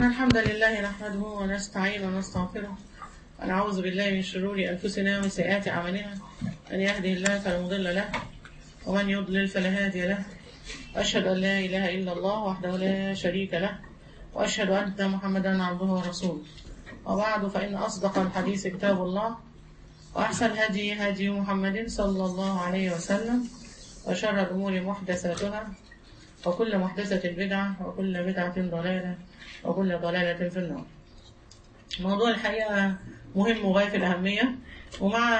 الحمد لله نحمده ونستعين ونستغفره ونعوذ بالله من شرور أنفسنا ومن سيئات أعمالنا من يهده الله فلا مضل له ومن يضلل فلا هادي له وأشهد أن لا إله إلا الله وحده لا شريك له وأشهد أن محمدا عبده ورسوله وبعد فإن أصدق الحديث كتاب الله وأحسن هدي هدي محمد صلى الله عليه وسلم وشر الأمور محدثاتها وكل محدثة بدعة وكل بدعة ضلالة وكل ضلالة في النار موضوع الحقيقة مهم وغاية في الأهمية ومع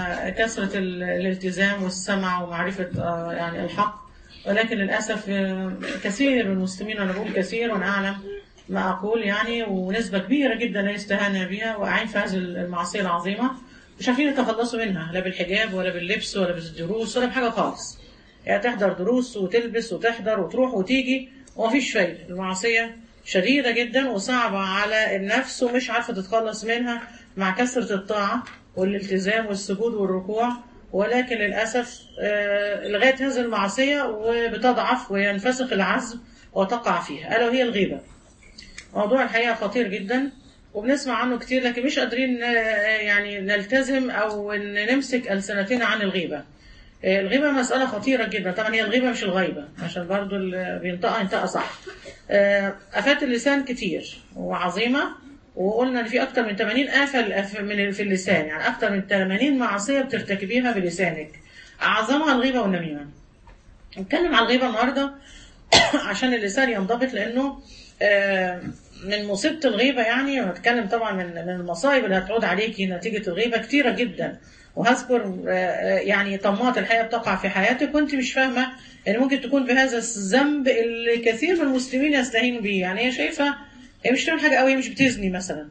كثرة ال- الالتزام والسمع ومعرفة آه، يعني الحق ولكن للأسف آه، كثير من المسلمين أنا بقول كثير وأنا أعلم ما أقول يعني ونسبة كبيرة جدا لا يستهان بها وقاعدين في هذه المعصية العظيمة مش عارفين يتخلصوا منها لا بالحجاب ولا باللبس ولا بالدروس ولا بحاجة خالص يعني تحضر دروس وتلبس وتحضر وتروح وتيجي ومفيش فايدة المعصية شديدة جدا وصعبة على النفس ومش عارفة تتخلص منها مع كثرة الطاعة والالتزام والسجود والركوع ولكن للأسف آه، لغاية هذه المعصية وبتضعف وينفسخ العزم وتقع فيها ألا وهي الغيبة موضوع الحقيقة خطير جدا وبنسمع عنه كتير لكن مش قادرين آه، يعني نلتزم أو إن نمسك ألسنتنا عن الغيبة آه، الغيبة مسألة خطيرة جدا طبعا هي الغيبة مش الغيبة عشان برضو اللي بينطقها ينطقها صح آه، آفات اللسان كتير وعظيمة وقلنا ان في اكتر من 80 آفة الأف- من في اللسان يعني اكتر من 80 معصية بترتكبيها بلسانك اعظمها الغيبة والنميمة نتكلم عن الغيبة النهاردة عشان اللسان ينضبط لانه آه، من مصيبة الغيبة يعني ونتكلم طبعا من من المصايب اللي هتعود عليكي نتيجة الغيبة كتيرة جدا وهذكر آه، آه، يعني طمات الحقيقة بتقع في حياتك وانت مش فاهمة ان ممكن تكون بهذا الذنب اللي كثير من المسلمين يستهينوا بيه يعني هي شايفة هي مش بتعمل حاجة قوي هي مش بتزني مثلا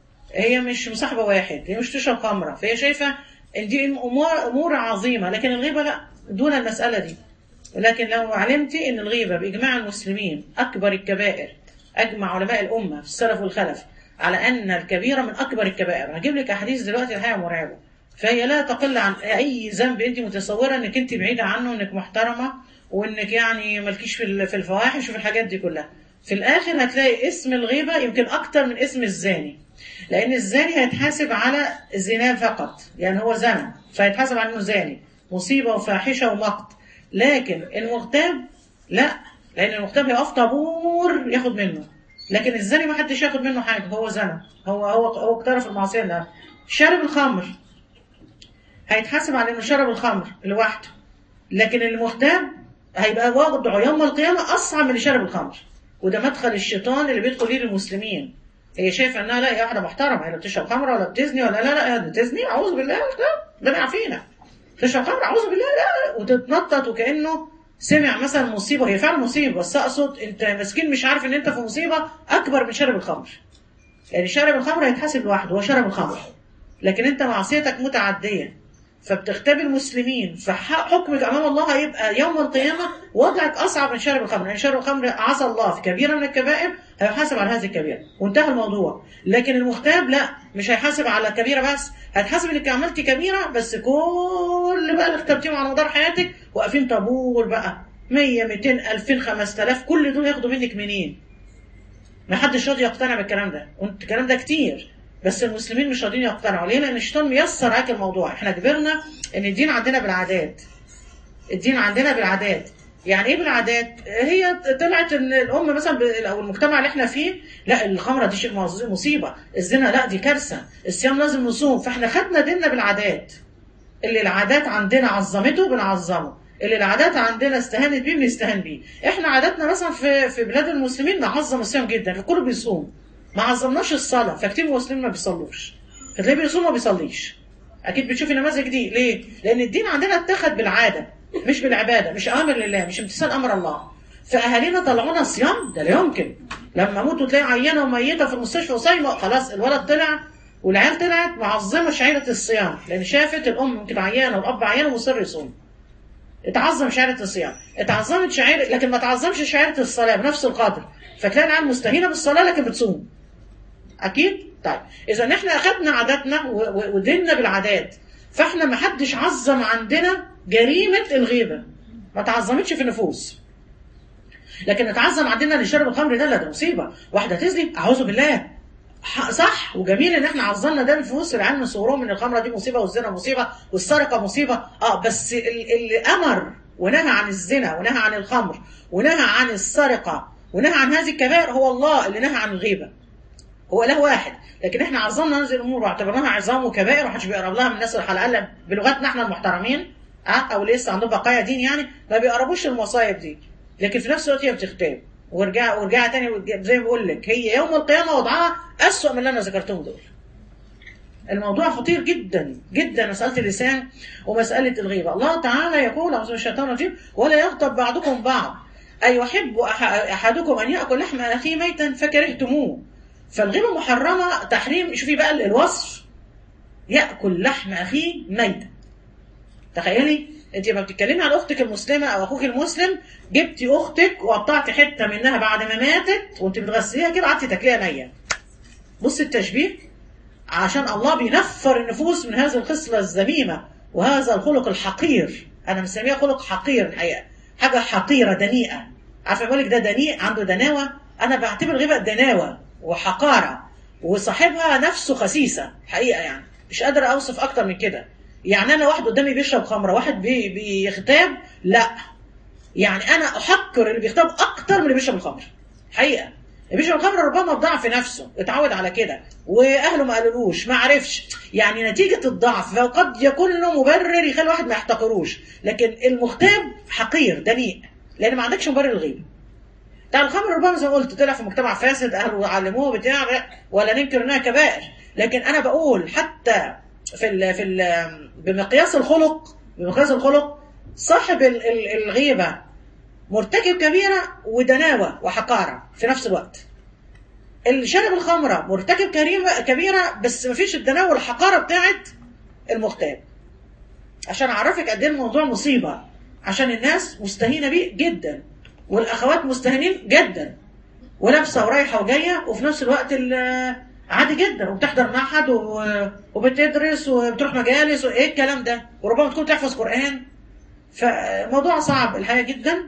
هي مش مصاحبة واحد هي مش تشرب خمرة فهي شايفة ان دي امور امور عظيمة لكن الغيبة لا دون المسألة دي لكن لو علمتي ان الغيبة باجماع المسلمين اكبر الكبائر اجمع علماء الامة في السلف والخلف على ان الكبيرة من اكبر الكبائر هجيب لك احاديث دلوقتي الحقيقة مرعبة فهي لا تقل عن اي ذنب انت متصورة انك انت بعيدة عنه انك محترمة وانك يعني مالكيش في ال- في الفواحش وفي الحاجات دي كلها في الاخر هتلاقي اسم الغيبة يمكن اكتر من اسم الزاني لان الزاني هيتحاسب على الزنا فقط يعني هو زنى فهيتحاسب على انه زاني مصيبة وفاحشة ومقت لكن المغتاب لا لان المغتاب هيقف طابور ياخد منه لكن الزاني ما حدش ياخد منه حاجة هو زنى هو هو هو اقترف المعصية اللي شارب الخمر هيتحاسب على انه شرب الخمر لوحده لكن المغتاب هيبقى وضعه يوم القيامة أصعب من اللي شرب الخمر وده مدخل الشيطان اللي بيدخل ليه للمسلمين هي شايفة انها لا هي واحدة محترمة هي لا بتشرب خمرة ولا بتزني ولا لا لا هي بتزني أعوذ بالله لا ده يعافينا تشرب خمرة أعوذ بالله لا لا وتتنطط وكأنه سمع مثلا مصيبة هي فعلا مصيبة بس أقصد أنت مسكين مش عارف إن أنت في مصيبة أكبر من شرب الخمر يعني شارب الخمر هيتحاسب لوحده هو شرب الخمر لكن أنت معصيتك متعدية فبتختبي المسلمين فحكمك امام الله هيبقى يوم القيامه وضعك اصعب من شرب الخمر، يعني شرب الخمر عصى الله في كبيره من الكبائر هيحاسب على هذه الكبيره وانتهى الموضوع، لكن المغتاب لا مش هيحاسب على كبيره بس، هتحاسب انك عملتي كبيره بس كل بقى اللي اخترتيهم على مدار حياتك واقفين طابور بقى 100 200 2000 5000 كل دول ياخدوا منك منين؟ ما حدش راضي يقتنع بالكلام ده، وانت الكلام ده كتير بس المسلمين مش راضيين يقتنعوا ليه؟ لان الشيطان ميسر عليك الموضوع، احنا كبرنا ان الدين عندنا بالعادات. الدين عندنا بالعادات. يعني ايه بالعادات؟ هي طلعت ان الام مثلا ب- او المجتمع اللي احنا فيه لا الخمره دي شيء مص- مصيبه، الزنا لا دي كارثه، الصيام لازم نصوم، فاحنا خدنا ديننا بالعادات. اللي العادات عندنا عظمته بنعظمه اللي العادات عندنا استهانت بيه بنستهان بيه احنا عاداتنا مثلا في في بلاد المسلمين نعظم الصيام جدا الكل بيصوم ما عظمناش الصلاه فكتير من المسلمين ما بيصلوش فتلاقيه بيصوم وما بيصليش اكيد بتشوفي النماذج دي ليه لان الدين عندنا اتخذ بالعاده مش بالعباده مش امر لله مش امتثال امر الله فاهالينا طلعونا صيام ده لا يمكن لما موتوا تلاقي عيانه وميته في المستشفى وصايمه خلاص الولد طلع والعيال طلعت معظمه شعيره الصيام لان شافت الام ممكن عيانه والاب عيان ومصر يصوم اتعظم شعيره الصيام اتعظمت شعيره لكن ما تعظمش شعيره الصلاه بنفس القدر فتلاقي العيال مستهينه بالصلاه لكن بتصوم اكيد طيب اذا احنا اخذنا عاداتنا و- و- وديننا بالعادات فاحنا ما حدش عظم عندنا جريمه الغيبه ما تعظمتش في النفوس لكن نتعظم عندنا ان شرب الخمر ده لا ده مصيبه واحده تزني اعوذ بالله ح- صح وجميل ان احنا عظمنا ده النفوس العلم صورهم ان الخمره دي مصيبه والزنا مصيبه والسرقه مصيبه اه بس ال- اللي امر ونهى عن الزنا ونهى عن الخمر ونهى عن السرقه ونهى عن هذه الكبائر هو الله اللي نهى عن الغيبه هو له واحد لكن احنا عظمنا هذه الامور واعتبرناها عظام وكبائر ومحدش بيقرب لها من الناس اللي على الاقل بلغتنا احنا المحترمين اه او لسه عندهم بقايا دين يعني ما بيقربوش المصايب دي لكن في نفس الوقت هي بتختام ورجع ورجع تاني ورجع- زي ما بقول لك هي يوم القيامه وضعها اسوء من اللي انا ذكرتهم دول الموضوع خطير جدا جدا مسألة اللسان ومسألة الغيبة الله تعالى يقول أعوذ بالله من الشيطان الرجيم ولا يغضب بعضكم بعض أي يحب أح- أحدكم أن يأكل لحم أخيه ميتا فكرهتموه فالغيبة محرمة تحريم شوفي بقى الوصف يأكل لحم أخيه ميتا تخيلي انت لما بتتكلمي عن اختك المسلمه او اخوك المسلم جبتي اختك وقطعتي حته منها بعد ما ماتت وانت بتغسليها كده قعدتي تاكليها نيه بص التشبيه عشان الله بينفر النفوس من هذه الخصلة الذميمة وهذا الخلق الحقير أنا مسميه خلق حقير الحقيقة حاجة حقيرة دنيئة عارفة بقول لك ده دنيء عنده دناوة أنا بعتبر الغيبة دناوة وحقارة وصاحبها نفسه خسيسة حقيقة يعني مش قادر أوصف أكتر من كده يعني أنا واحد قدامي بيشرب خمرة واحد بي بيغتاب لا يعني أنا أحقر اللي بيغتاب أكتر من اللي بيشرب الخمر حقيقة اللي بيشرب الخمر ربما بضعف نفسه اتعود على كده واهله ما قالولوش ما عرفش يعني نتيجه الضعف فقد يكون له مبرر يخلي الواحد ما يحتقروش لكن المغتاب حقير دنيء لان ما عندكش مبرر الغيبه بتاع الخمر ربما زي ما قلت طلع في مجتمع فاسد اهله علموه بتاع ولا ننكر انها كبائر لكن انا بقول حتى في ال في ال بمقياس الخلق بمقياس الخلق صاحب ال- ال- الغيبه مرتكب كبيره ودناوه وحقاره في نفس الوقت اللي شرب الخمره مرتكب كريمه كبيره بس مفيش الدناوه والحقاره بتاعت المغتاب عشان اعرفك قد ايه الموضوع مصيبه عشان الناس مستهينه بيه جدا والاخوات مستهينين جدا ولابسه ورايحه وجايه وفي نفس الوقت ال- عادي جدا وبتحضر معهد و- وبتدرس وبتروح مجالس وايه الكلام ده وربما تكون تحفظ قران فموضوع صعب الحقيقه جدا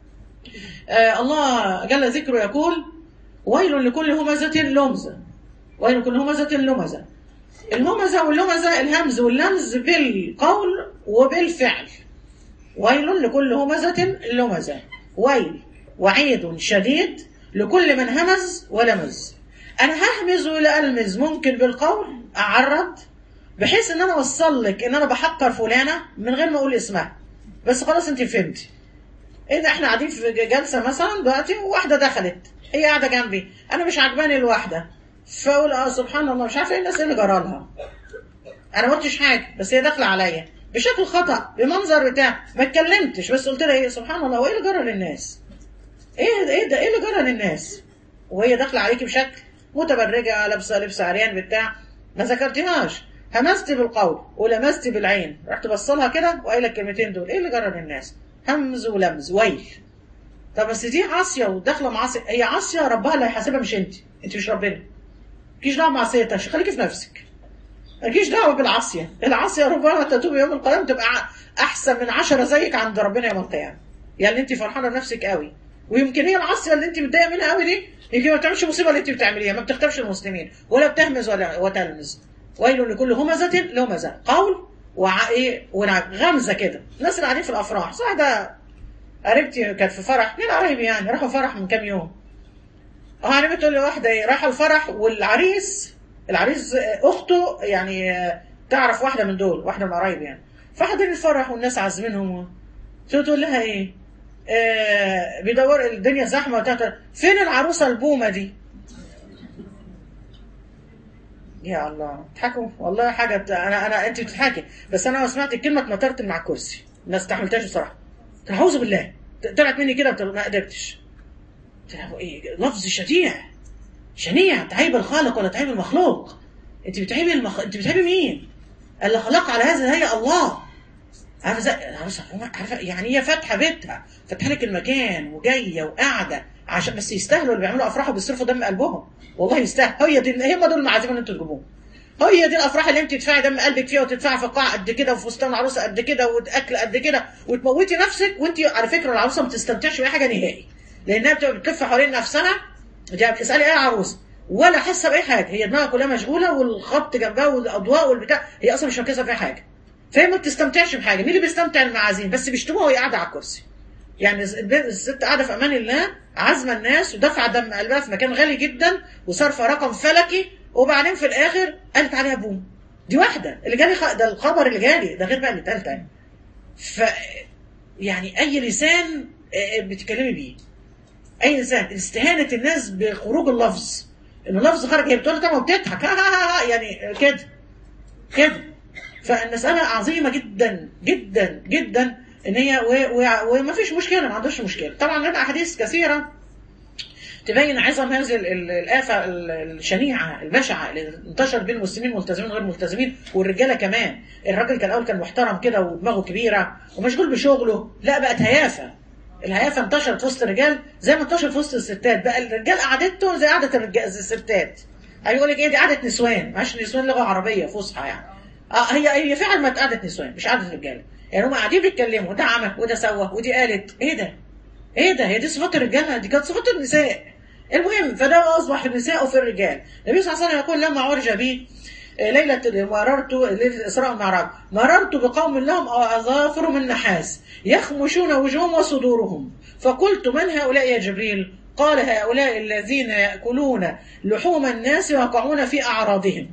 آه الله جل ذكره يقول ويل لكل همزة لمزة ويل لكل همزة لمزة الهمزة واللمزة الهمز واللمز بالقول وبالفعل ويل لكل همزة لمزة ويل وعيد شديد لكل من همز ولمز أنا ههمز ولا ألمز ممكن بالقول أعرض بحيث إن أنا أوصل لك إن أنا بحقر فلانة من غير ما أقول اسمها بس خلاص أنت فهمتي إيه ده إحنا قاعدين في جلسة مثلا دلوقتي وواحدة دخلت هي قاعدة جنبي أنا مش عجباني الواحدة فأقول أه سبحان الله مش عارفة إيه الناس اللي جرالها انا ما قلتش حاجه بس هي داخله عليا بشكل خطا بمنظر بتاع ما اتكلمتش بس قلت لها ايه سبحان الله وايه اللي جرى للناس ايه ايه ده ايه اللي جرى للناس وهي داخله عليكي بشكل متبرجه لابسه لبس عريان بتاع ما ذكرتيهاش همستي بالقول ولمستي بالعين رحت بصلها كده وقايله الكلمتين دول ايه اللي جرى للناس همز ولمز ويل طب بس دي عاصيه وداخله معاصيه هي عاصيه ربها اللي هيحاسبها مش انت انت مش ربنا مالكيش دعوه بمعصيتها خليكي في نفسك مالكيش دعوه بالعاصيه العاصيه ربما تتوب يوم القيامه تبقى ع- احسن من عشرة زيك عند ربنا يوم القيامه يعني انت فرحانه بنفسك قوي ويمكن هي العاصيه اللي انت متضايقه منها قوي دي يمكن ما بتعملش المصيبه اللي انت بتعمليها ما بتختبش المسلمين ولا بتهمز ولا وتلمز ويل لكل همزه لمزه قول وع ايه ونع- غمزه كده الناس اللي قاعدين في الافراح صح ده قريبتي كانت في فرح مين قرايبي يعني راحوا فرح من كام يوم اه يعني بتقول لي واحده ايه رايحه الفرح والعريس العريس اخته يعني آه، تعرف واحده من دول واحده من قرايبي يعني فحضرين الفرح والناس عازمينهم تقول تقول لها ايه آه بيدور الدنيا زحمه وتحت فين العروسه البومه دي يا الله تضحكوا والله حاجه بت... انا انا انت بتضحكي بس انا لما سمعت الكلمه اتنطرت من على الكرسي ما استحملتهاش بصراحه قلت لها اعوذ بالله طلعت مني كده بت- ما قدرتش قلت لها ايه لفظ شنيع شنيع تعيب الخالق ولا تعيب المخلوق انت بتعيبي المخ... انت بتعيبي مين اللي خلق على هذا هي الله عارفه زي... عارفه عارفة يعني هي فاتحه بيتها فاتحه لك المكان وجايه وقاعده عشان بس يستاهلوا اللي بيعملوا افراح وبيصرفوا دم قلبهم والله يستاهل هي دي هم دول المعازيم اللي انتوا تجيبوهم هي دي الافراح اللي انت تدفعي دم قلبك فيها وتدفعي في قاعه قد كده وفستان عروسه قد كده واكل قد كده وتموتي نفسك وانت على فكره العروسه ما بتستمتعش باي حاجه نهائي لانها بتبقى بتلف حوالين نفسها دي اسالي اي عروس ولا حاسه باي حاجه هي دماغها كلها مشغوله والخط جنبها والاضواء والبتاع هي اصلا مش مركزه في أي حاجه فهي ما بتستمتعش بحاجه مين اللي بيستمتع المعازيم بس بيشتموها وهي قاعده على الكرسي يعني البنت- الست قاعده في امان الله عازمه الناس ودفع دم قلبها في مكان غالي جدا وصارفه رقم فلكي وبعدين في الاخر قالت عليها بوم دي واحده اللي جالي خ... ده الخبر اللي جالي ده غير بقى اللي اتقال تاني ف يعني اي لسان آه، بتتكلمي بيه اي لسان استهانه الناس بخروج اللفظ ان اللفظ خرج هي بتقول طبعا وبتضحك ها ها ها ها، يعني كده كده فالمسألة عظيمة جدا جدا جدا ان هي و- و- وما فيش مشكلة ما عندوش مشكلة طبعا لنا احاديث كثيرة تبين عظم هذه ال- ال- الآفة ال- الشنيعة البشعة اللي انتشرت بين المسلمين ملتزمين وغير ملتزمين والرجالة كمان الراجل كان الأول كان محترم كده ودماغه كبيرة ومشغول بشغله لا بقت هيافة الهيافة انتشرت في وسط الرجال زي ما انتشر في وسط الستات بقى الرجال قعدته زي قعدة الرجال زي الستات هيقول لك ايه دي قعدة نسوان معلش نسوان لغة عربية فصحى يعني اه هي هي فعلا ما قعدة نسوان مش قعدة رجالة يعني هم قاعدين بيتكلموا ده عمل وده سوى ودي قالت ايه ده ايه ده هي دي صفات الرجاله دي كانت صفات النساء المهم فده اصبح في النساء وفي الرجال النبي صلى الله عليه وسلم يقول لما عرج بي آه، ليلة مررت ليلة الإسراء والمعراج مررت بقوم لهم أظافر من نحاس يخمشون وجوههم وصدورهم فقلت من هؤلاء يا جبريل قال هؤلاء الذين يأكلون لحوم الناس ويقعون في أعراضهم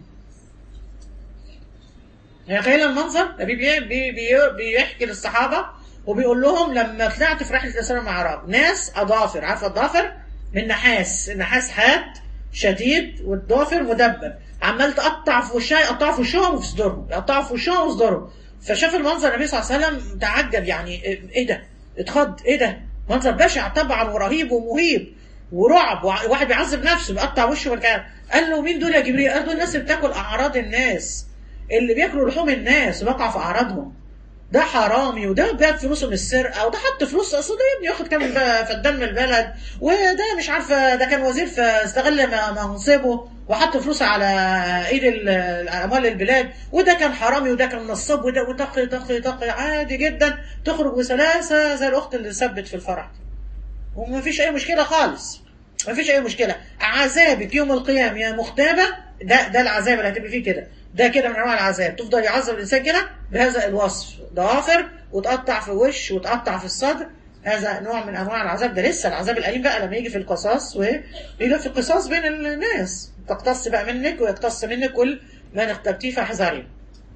يعني تخيل المنظر النبي بي بي بي بيحكي للصحابة وبيقول لهم لما طلعت في رحلة الإسراء والمعراج ناس أظافر عارفة الضافر من نحاس النحاس حاد شديد والضافر مدبب عمال تقطع في وشها يقطعوا في وشهم وفي صدورهم يقطعوا في وشهم وفي صدورهم فشاف المنظر النبي صلى الله عليه وسلم تعجب يعني ايه ده اتخض ايه ده منظر بشع طبعا ورهيب ومهيب ورعب وواحد بيعذب نفسه بيقطع وشه والكلام قال له مين دول يا جبريل قال دول الناس اللي بتاكل اعراض الناس اللي بياكلوا لحوم الناس وبيقع في اعراضهم ده حرامي وده جاب فلوسه من السرقه وده حط فلوس اصل ده يا ابني ياخد كام الب- فدان من البلد وده مش عارفه ده كان وزير فاستغل م- منصبه وحط فلوسه على ايد ال- اموال البلاد وده كان حرامي وده كان نصاب وده وتقي تقي تقي عادي جدا تخرج بسلاسه زي الاخت اللي ثبت في الفرح وما فيش اي مشكله خالص ما فيش اي مشكله عذابك يوم القيامه يا مغتابه ده ده العذاب اللي هتبقى فيه كده ده كده من انواع العذاب تفضل يعذب الانسان كده بهذا الوصف ضوافر وتقطع في وش وتقطع في الصدر هذا نوع من انواع العذاب ده لسه العذاب الاليم بقى لما يجي في القصاص ويجي في القصاص بين الناس تقتص بقى منك ويقتص منك كل ما اغتبتيه فاحذري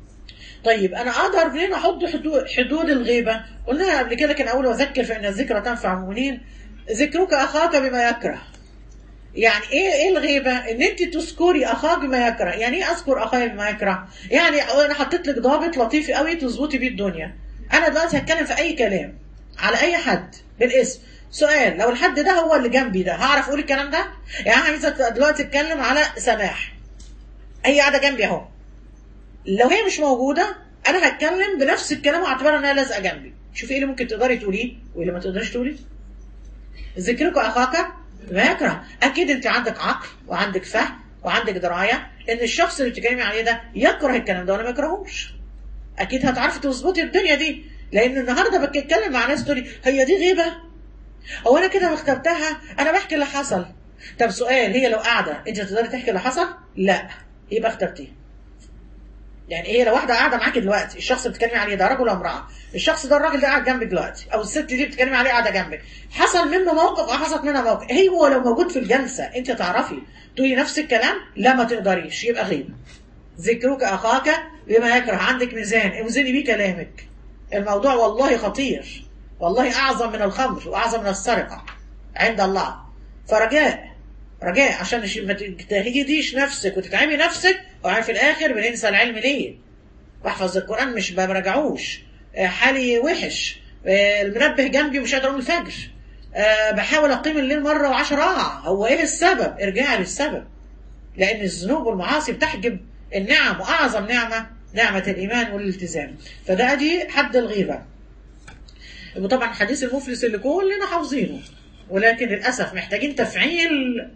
طيب انا اقدر منين احط حدود, حدود الغيبه قلنا قبل كده كان اول اذكر فان الذكرى تنفع المؤمنين ذكرك اخاك بما يكره يعني ايه ايه الغيبه ان انت تذكري اخاك بما يكره يعني ايه اذكر اخاي بما يكره يعني انا حطيت لك ضابط لطيف قوي تظبطي بيه الدنيا انا دلوقتي هتكلم في اي كلام على اي حد بالاسم سؤال لو الحد ده هو اللي جنبي ده هعرف اقول الكلام ده يعني انا عايزه دلوقتي اتكلم على سماح هي قاعده جنبي اهو لو هي مش موجوده انا هتكلم بنفس الكلام واعتبرها انها لازقه جنبي شوفي ايه اللي ممكن تقدري تقوليه وايه اللي ما تقدريش تقوليه ذكرك اخاك ما يكره اكيد انت عندك عقل وعندك فهم وعندك درايه ان الشخص اللي بتتكلمي عليه ده يكره الكلام ده ولا ما يكرهوش اكيد هتعرفي تظبطي الدنيا دي لان النهارده بتكلم مع ناس تقولي هي دي غيبه هو انا كده اخترتها انا بحكي اللي حصل طب سؤال هي لو قاعده انت تقدري تحكي اللي حصل لا يبقى اخترتيه يعني ايه لو واحده قاعده معاكي دلوقتي الشخص اللي بتتكلمي عليه ده رجل ولا امراه الشخص ده الراجل ده قاعد جنبك دلوقتي او الست دي بتتكلمي عليه قاعده جنبك حصل منه موقف او حصلت منها موقف هي هو لو موجود في الجلسه انت تعرفي تقولي نفس الكلام لا ما تقدريش يبقى غيب ذكرك اخاك بما يكره عندك ميزان اوزني بيه كلامك الموضوع والله خطير والله اعظم من الخمر واعظم من السرقه عند الله فرجاء رجاء عشان مش- ما تجتهديش نفسك وتتعبي نفسك وبعدين في الاخر بننسى العلم ليه بحفظ القران مش ما براجعوش آه، حالي وحش آه، المنبه جنبي ومش قادر اقوم الفجر آه، بحاول اقيم الليل مره وعشر اقع هو ايه السبب ارجعي للسبب لان الذنوب والمعاصي بتحجب النعم واعظم نعمه نعمه الايمان والالتزام فده ادي حد الغيبه وطبعا حديث المفلس اللي كلنا حافظينه ولكن للاسف محتاجين تفعيل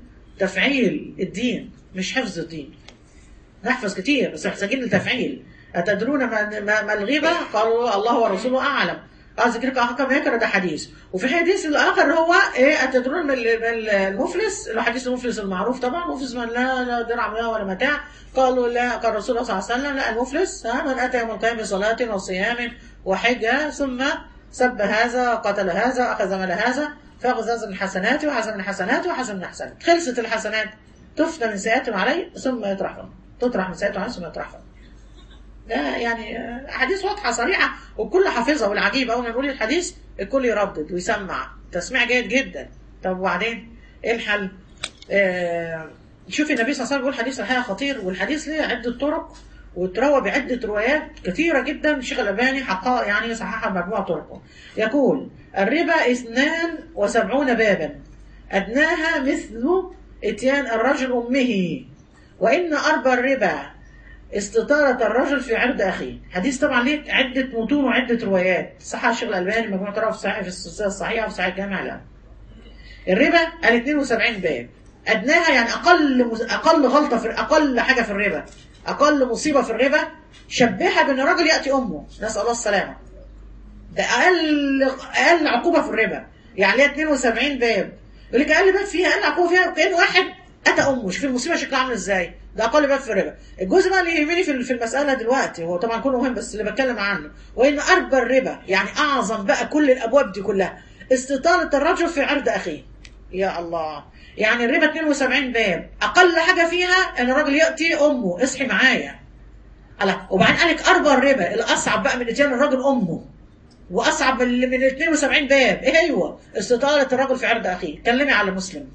تفعيل الدين مش حفظ الدين نحفظ كتير بس محتاجين التفعيل أتدرون ما, ما, ما الغيبة قالوا الله ورسوله أعلم اه ذكرك اخاك ما يكره ده حديث وفي الحديث الاخر هو ايه اتدرون من ال- من المفلس اللي هو حديث المفلس المعروف طبعا مفلس من لا لا درع له ولا متاع قالوا لا قال الرسول صلى الله عليه وسلم لا المفلس ها من اتى يوم القيامه بصلاه وصيام وحجه ثم سب هذا قتل هذا اخذ مال هذا فاخذ هذا من حسناته وحسن من حسناته وحسن من حسناته خلصت الحسنات تفنى من سيئاتهم عليه ثم يطرح فيه. تطرح من سيئاتهم عليه ثم يطرح فيه. ده يعني آه، احاديث واضحه صريحه والكل حافظها والعجيب اول ما نقول الحديث الكل يردد ويسمع تسميع جيد جدا طب وبعدين ايه الحل؟ آه شوفي النبي صلى الله عليه وسلم بيقول حديث الحقيقه خطير والحديث ليه عده طرق وتروى بعدة روايات كثيرة جدا الشيخ الألباني حقا يعني صححها بمجموعة طرقه يقول الربا اثنان وسبعون بابا أدناها مثل إتيان الرجل أمه وإن أربى الربا استطارة الرجل في عرض أخيه حديث طبعا ليه عدة متون وعدة روايات صححها الشيخ الألباني مجموعة طرق في صحيح في السلسلة الصحيحة وفي صحيح الجامع الآن الربا قال 72 باب ادناها يعني اقل مس- اقل غلطه في اقل حاجه في الربا اقل مصيبه في الربا شبهها بان الراجل ياتي امه نسال الله السلامه ده اقل اقل عقوبه في الربا يعني ليها 72 باب يقول لك اقل باب فيها اقل عقوبه فيها كان واحد اتى امه شوف المصيبه شكلها عامل ازاي ده اقل باب في الربا الجزء بقى اللي يهمني في في المساله دلوقتي هو طبعا كله مهم بس اللي بتكلم عنه وان اربى الربا يعني اعظم بقى كل الابواب دي كلها استطاله الرجل في عرض اخيه يا الله يعني الربا 72 باب اقل حاجه فيها ان الراجل ياتي امه اصحي معايا الله وبعدين قالك اربى الربا الاصعب بقى من اتيان الراجل امه واصعب من من ال 72 باب ايه ايوه استطاله الرجل في عرض اخيه اتكلمي على مسلم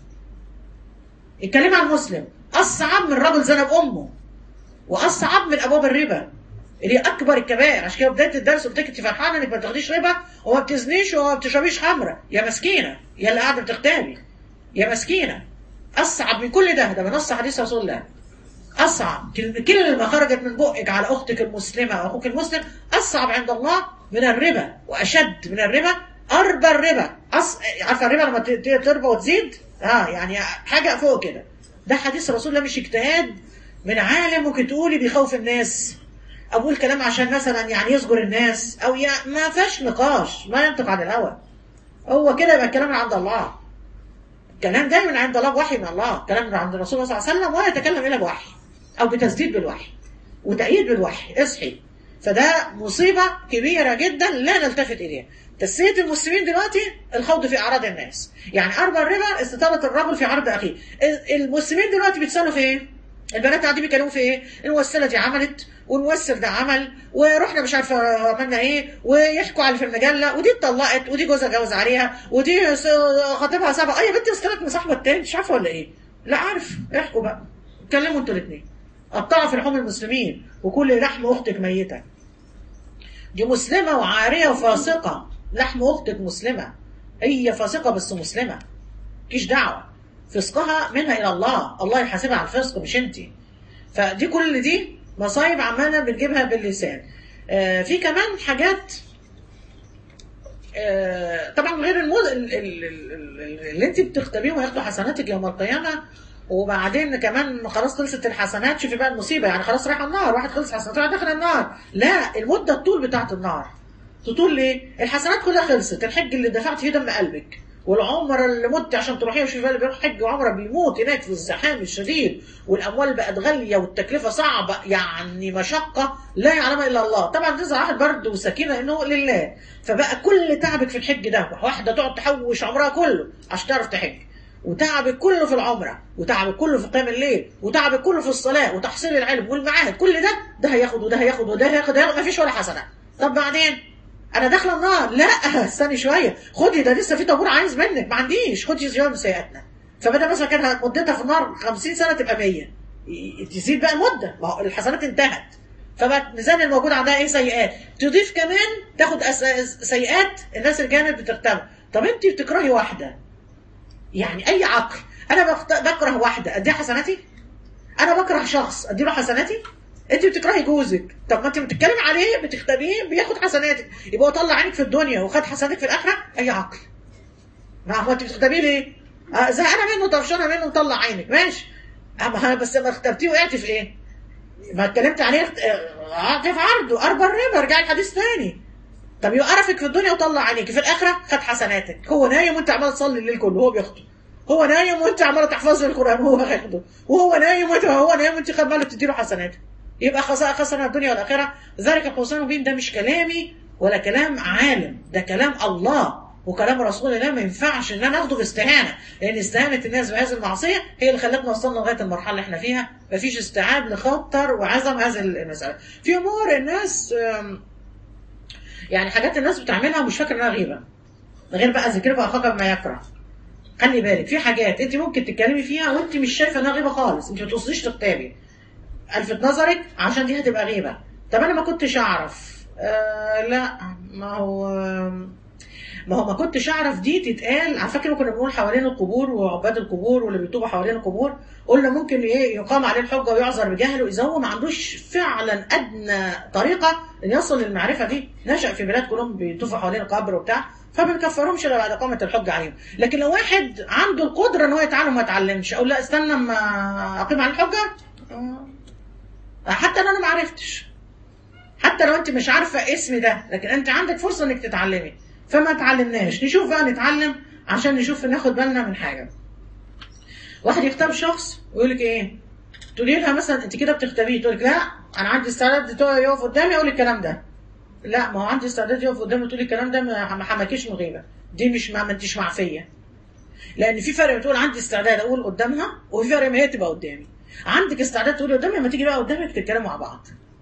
اتكلمي عن مسلم اصعب من رجل زنب امه واصعب من ابواب الربا اللي هي اكبر الكبائر عشان كده بدايه الدرس قلت لك انت فرحانه انك ما بتاخديش ربا وما بتزنيش وما بتشربيش خمره يا مسكينه يا اللي قاعده بتغتابي يا مسكينه اصعب من كل ده ده بنص حديث رسول الله اصعب كل- كلمه خرجت من بقك على اختك المسلمه او اخوك المسلم اصعب عند الله من الربا واشد من الربا اربى الربا أص... عارفه الربا لما ت- ت- تربى وتزيد اه يعني حاجه فوق كده ده حديث رسول الله مش اجتهاد من عالم ممكن تقولي بيخوف الناس او بقول كلام عشان مثلا يعني يصغر الناس او يعني ما فيهاش نقاش ما ينطق عن الهوى هو كده يبقى الكلام من عند الله الكلام ده من عند الله بوحي من الله كلام من عند الرسول صلى الله عليه وسلم ولا يتكلم الا بوحي او بتسديد بالوحي وتأييد بالوحي اصحي فده مصيبة كبيرة جدا لا نلتفت إليها تسية المسلمين دلوقتي الخوض في أعراض الناس يعني أربع الربا استطالة الرجل في عرض أخيه ال- المسلمين دلوقتي بيتسالوا في إيه؟ البنات قاعدين بيتكلموا في إيه؟ الممثلة دي عملت والممثل ده عمل ورحنا مش عارفة عملنا إيه ويحكوا على في المجلة ودي اتطلقت ودي جوزها جوز عليها ودي س- خطيبها سبق أي يا بنتي وصلت من صاحبة التاني مش عارفة ولا إيه؟ لا عارف احكوا بقى اتكلموا انتوا الاثنين قطعوا في لحوم المسلمين وكل لحم اختك ميته دي مسلمه وعاريه وفاسقه لحم اختك مسلمه هي فاسقه بس مسلمه مالكيش دعوه فسقها منها الى الله الله يحاسبها على الفسق مش انت فدي كل دي مصايب عماله بنجيبها باللسان آه في كمان حاجات آه، طبعا غير الموز ال- ال- ال- ال- اللي انت بتختبيه وياخدوا حسناتك يوم القيامه وبعدين كمان خلاص خلصت الحسنات شوفي بقى المصيبه يعني خلاص رايح النار واحد خلص حسناته راح داخل النار لا المده الطول بتاعت النار تطول ليه؟ الحسنات كلها خلصت الحج اللي دفعت فيه دم قلبك والعمر اللي مت عشان تروحيه وشوفي بقى اللي بيروح حج وعمره بيموت هناك في الزحام الشديد والاموال بقت غاليه والتكلفه صعبه يعني مشقه لا يعلمها الا الله طبعا تنزل واحد برد وسكينه انه لله فبقى كل تعبك في الحج ده واحده تقعد تحوش عمرها كله عشان تعرف تحج وتعبك كله في العمره وتعبك كله في قيام الليل وتعبك كله في الصلاه وتحصيل العلم والمعاهد كل ده ده هياخد وده هياخد وده هياخد ده هياخد مفيش ولا حسنه طب بعدين انا داخله النار لا استني شويه خدي ده لسه في طابور عايز منك ما عنديش خدي زياده من سيئاتنا فبدل مثلا كان مدتها في النار 50 سنه تبقى 100 ي- تزيد بقى المده ما هو الحسنات انتهت فبقى الميزان الموجود عندها ايه سيئات تضيف كمان تاخد أس- سيئات الناس اللي كانت بتغتاب طب انت بتكرهي واحده يعني اي عقل انا بخت- بكره واحده اديها حسناتي انا بكره شخص اديله حسناتي انت بتكرهي جوزك طب ما انت بتتكلم عليه بتختبيه بياخد حسناتك يبقى هو طلع عينك في الدنيا وخد حسناتك في الاخره اي عقل ما هو انت بتختبيه ليه؟ آه، زهقانه منه طفشانه منه مطلع عينك ماشي اما أنا بس لما اختبتيه وقعت في ايه؟ ما اتكلمت عليه اه في عرضه اربع ربا ارجع الحديث تاني طب يقرفك في الدنيا وطلع عينيك في الاخره خد حسناتك هو نايم وانت عمال تصلي الليل كله وهو بيخطب هو نايم وانت عماله تحفظ القران وهو هياخده وهو نايم وانت هو نايم وانت عماله تديله حسنات يبقى خسر خسر الدنيا والاخره ذلك القوسان المبين ده مش كلامي ولا كلام عالم ده كلام الله وكلام رسول الله ما ينفعش ان انا اخده باستهانه لان استهانه الناس بهذه المعصيه هي اللي خلتنا وصلنا لغايه المرحله اللي احنا فيها مفيش استيعاب لخطر وعظم هذه المساله في امور الناس آم، يعني حاجات الناس بتعملها ومش فاكره انها غيبه غير بقى ذكر اخاك بما يكره خلي بالك في حاجات انت ممكن تتكلمي فيها وانت مش شايفه انها غيبه خالص انت ما توصليش تكتابي الفت نظرك عشان دي هتبقى غيبه طب انا ما كنتش اعرف آه لا ما هو ما هو ما كنتش اعرف دي تتقال على فكره كنا بنقول حوالين القبور وعباد القبور واللي بيتوبوا حوالين القبور قلنا ممكن ايه يقام عليه الحجه ويعذر بجهله اذا هو ما عندوش فعلا ادنى طريقه ان يصل للمعرفه دي نشا في بلاد كلهم بيطوفوا حوالين القبر وبتاع فما بنكفرهمش الا بعد اقامه الحجه عليهم لكن لو واحد عنده القدره ان هو يتعلم وما يتعلمش او لا استنى اما اقيم عليه الحجه آه. حتى لو انا ما عرفتش حتى لو انت مش عارفه اسم ده لكن انت عندك فرصه انك تتعلمي فما تعلمناش نشوف بقى نتعلم عشان نشوف ناخد بالنا من حاجه واحد يختار شخص ويقول لك ايه تقولي لها مثلا انت كده بتختبيه تقول لك لا انا عندي استعداد يقف قدامي اقول الكلام ده لا ما هو عندي استعداد يقف قدامي وتقولي الكلام ده ما ما حماكيش من غيبه دي مش ما ما انتش معفيه لان في فرق بتقول عندي استعداد اقول قدامها وفي فرق ما هي تبقى قدامي عندك استعداد تقولي قدامي لما تيجي بقى قدامك تتكلموا مع بعض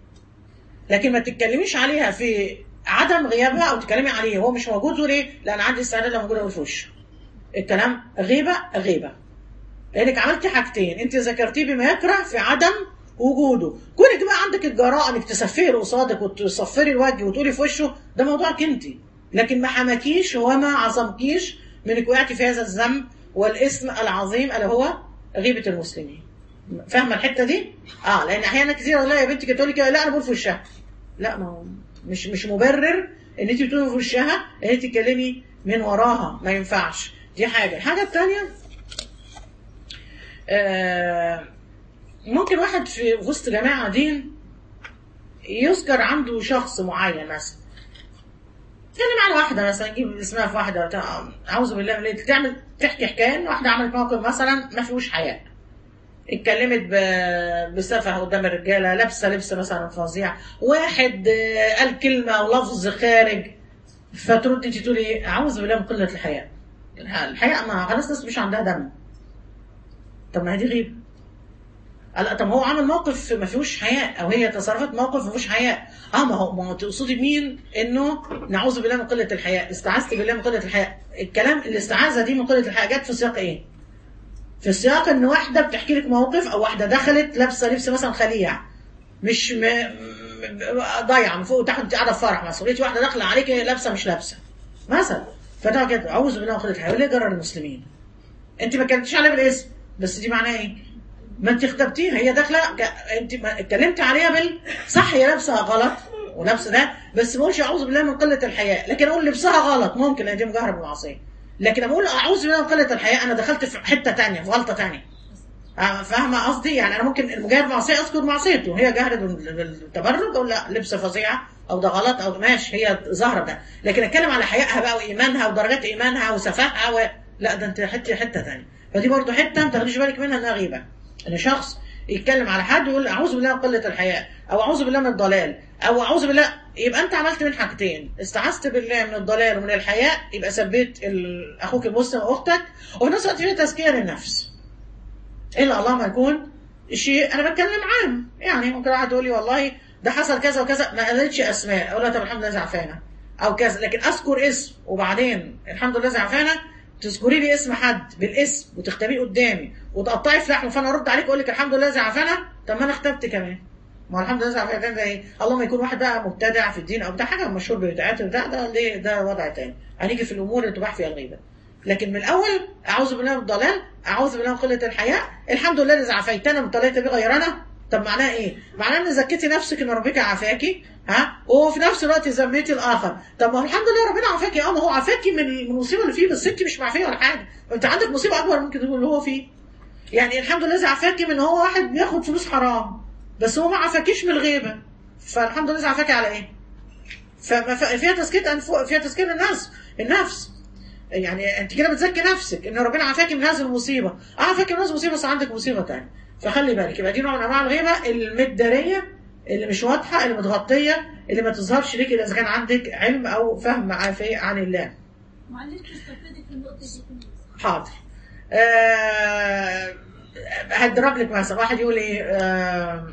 لكن ما تتكلميش عليها في عدم غيابها او تتكلمي عليه وهو مش موجود وليه؟ لان عندي استعداد لما موجود اقول في وشه. الكلام غيبه غيبه. لانك عملتي حاجتين انت ذكرتيه بما يكره في عدم وجوده كونك بقى عندك الجراءه انك تسفري قصادك وتصفري الوجه وتقولي في وشه ده موضوعك انت لكن ما حماكيش وما عصمكيش منك وقعتي في هذا الذنب والاسم العظيم اللي هو غيبه المسلمين فاهمه الحته دي اه لان احيانا كتير لا يا بنتي تقول لك لا انا بقول في وشها لا ما هو مش مش مبرر ان انت بتقولي في وشها ان انت تتكلمي من وراها ما ينفعش دي حاجه الحاجه الثانيه آه ممكن واحد في وسط جماعه دين يذكر عنده شخص معين مثلا تكلم عن واحده مثلا نجيب اسمها في واحده بتاع- اعوذ بالله من تعمل تحكي حكايه إن واحده عملت موقف مثلا ما فيهوش حياء اتكلمت ب- بسفه قدام الرجاله لابسه لبس مثلا فظيع واحد آه، قال كلمه او لفظ خارج فترد انت تقولي ايه اعوذ بالله من قله الحياء الحياء ما خلاص الناس مش عندها دم طب ما هي دي غيبه لا طب هو عمل موقف ما فيهوش حياء او هي تصرفت موقف ما فيهوش حياء اه ما هو ما هو تقصدي مين انه نعوذ بالله من قله الحياء استعاذت بالله من قله الحياء الكلام الاستعاذه دي من قله الحياء جت في سياق ايه في سياق ان واحده بتحكي لك موقف او واحده دخلت لابسه لبس مثلا خليع مش م... م- ضايعه من فوق وتحت انت قاعده في فرح مثلا لقيتي واحده داخله عليك هي لابسه مش لابسه مثلا فده كده اعوذ بالله من قله الحياء ليه جرى المسلمين انت ما كلمتيش عليها بالاسم بس دي معناها ايه؟ ما انت اختبتيها هي داخله ك... انت ما اتكلمت عليها بال صح هي لابسه غلط ولابسه ده بس ما اقولش اعوذ بالله من قله الحياء لكن اقول لبسها غلط ممكن لان دي مجاهره بالمعصيه لكن لما اقول اعوذ بالله من قله الحياء انا دخلت في حته تانية في غلطه تانية آه، فاهمه قصدي يعني انا ممكن المجاهر بالمعصيه اذكر معصيته هي جهرت بال- بالتبرج او لا لبسه فظيعه او ده غلط او ماشي هي ظاهره ده لكن اتكلم على حيائها بقى وايمانها ودرجات ايمانها وسفاهها و... لا ده انت حته حته ثانيه فدي برضو حته ما تاخديش بالك منها انها غيبه ان شخص يتكلم على حد ويقول اعوذ بالله من قله الحياء او اعوذ بالله من الضلال او اعوذ بالله يبقى انت عملت من حاجتين استعذت بالله من الضلال ومن الحياء يبقى سبيت ال- اخوك المسلم واختك وفي نفس الوقت فيها تزكيه للنفس الا الله ما يكون شيء انا بتكلم عام يعني ممكن واحد يقول لي والله ده حصل كذا وكذا ما قالتش اسماء اقول لها طب الحمد لله زعفانه او كذا لكن اذكر اسم وبعدين الحمد لله زعفانه تذكري لي اسم حد بالاسم وتختبيه قدامي وتقطعي في لحمه فانا ارد عليك واقول لك الحمد لله زعفانه طب ما انا اختبت كمان ما هو الحمد لله زعفانه ده ايه اللهم يكون واحد بقى مبتدع في الدين او بتاع حاجه مشهور ببدعات وبتاع ده ليه ده وضع تاني هنيجي في الامور اللي تباح فيها الغيبه لكن من الاول اعوذ بالله من الضلال اعوذ بالله من قله الحياء الحمد لله اذا عافيتنا من طلعت بي غيرنا طب معناها ايه؟ معناها ان زكيتي نفسك ان ربك عافاكي ها وفي نفس الوقت ذميتي الاخر طب ما هو الحمد لله ربنا عافاكي اه ما هو عافاكي من المصيبه اللي فيه بس انت مش معفيه ولا حاجه انت عندك مصيبه اكبر ممكن تكون اللي هو فيه يعني الحمد لله إذا عافاكي من هو واحد بياخد فلوس حرام بس هو ما عافاكيش من الغيبه فالحمد لله إذا عافاكي على ايه؟ فما ف- فيها تزكيه أنفو فيها تزكيه للنفس النفس يعني انت كده بتزكي نفسك ان ربنا عافاكي من هذه المصيبه عافاكي من هذه المصيبه بس عندك مصيبه تانية فخلي بالك يبقى دي نوع من انواع الغيبه المداريه اللي مش واضحه اللي متغطيه اللي ما تظهرش ليك الا اذا كان عندك علم او فهم عافيه عن الله معلش تستفيدي في النقطة دي كويس. حاضر أه هضرب لك مثلا واحد يقول ايه أه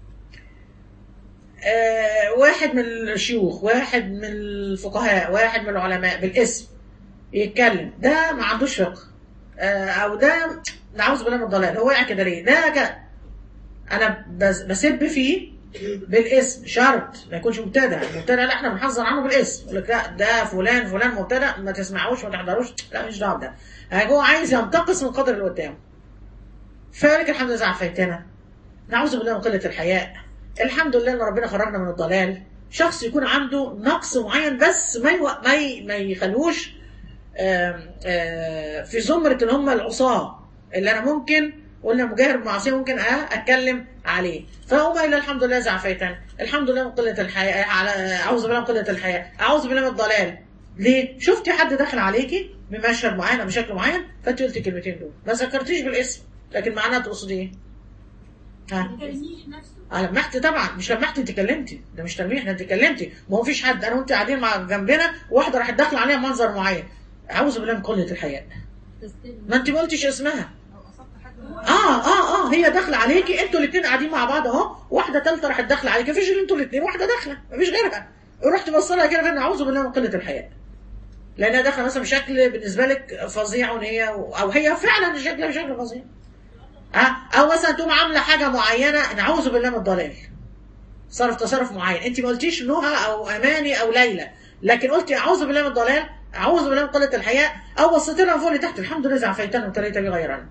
أه واحد من الشيوخ واحد من الفقهاء واحد من العلماء بالاسم يتكلم ده ما عندوش فقه أه او ده نعوذ بالله من الضلال هو واقع كده ليه ده كده انا بس- بسب فيه بالاسم شرط ما يكونش مبتدع المبتدع لا احنا بنحذر عنه بالاسم يقول لك لا ده فلان فلان مبتدع ما تسمعوش ما تحضروش لا مش دعوه بده هو عايز ينتقص من قدر اللي قدامه فلك الحمد لله عافيتنا نعوذ بالله من قله الحياء الحمد لله ان ربنا خرجنا من الضلال شخص يكون عنده نقص معين بس ما يو... ما, ي... ما يخلوش آم، آه، في زمرة اللي هم العصاة اللي أنا ممكن قلنا مجاهر بمعصية ممكن أ- أتكلم عليه فهم إلا الحمد لله زعفيتان الحمد لله من قلة الحياة على أعوذ بالله من قلة الحياة أعوذ بالله من الضلال ليه؟ شفتي حد دخل عليكي بمشهد معين أو بشكل معين فأنت قلتي الكلمتين دول ما ذكرتيش بالاسم لكن معناها تقصدي إيه؟ ها؟ تلميح نفسه اه لمحت طبعا مش لمحت انت كلمتي ده مش تلميح ده انت كلمتي ما هو فيش حد انا وانت قاعدين مع جنبنا واحده راحت داخله عليها منظر معين اعوذ بالله من قله الحياء تستلم ما انت ما قلتيش اسمها او اصبت حد اه اه اه هي داخله عليكي انتوا الاثنين قاعدين مع بعض اهو واحده ثالثه راحت داخله عليكي مفيش غير انتوا الاثنين واحده داخله مفيش غيرها رحت بص لها كده فانا اعوذ بالله من قله الحياء لانها داخله مثلا بشكل بالنسبه لك فظيع وان هي او هي فعلا شكلها شكل فظيع اه او مثلا تقوم عامله حاجه معينه نعوذ بالله من الضلال صرف تصرف معين انت ما قلتيش نهى او اماني او ليلى لكن قلتي اعوذ بالله من الضلال اعوذ بالله من قله الحياء او بصيت لها فوق لتحت الحمد لله زعفيتان وتريت لي غيرا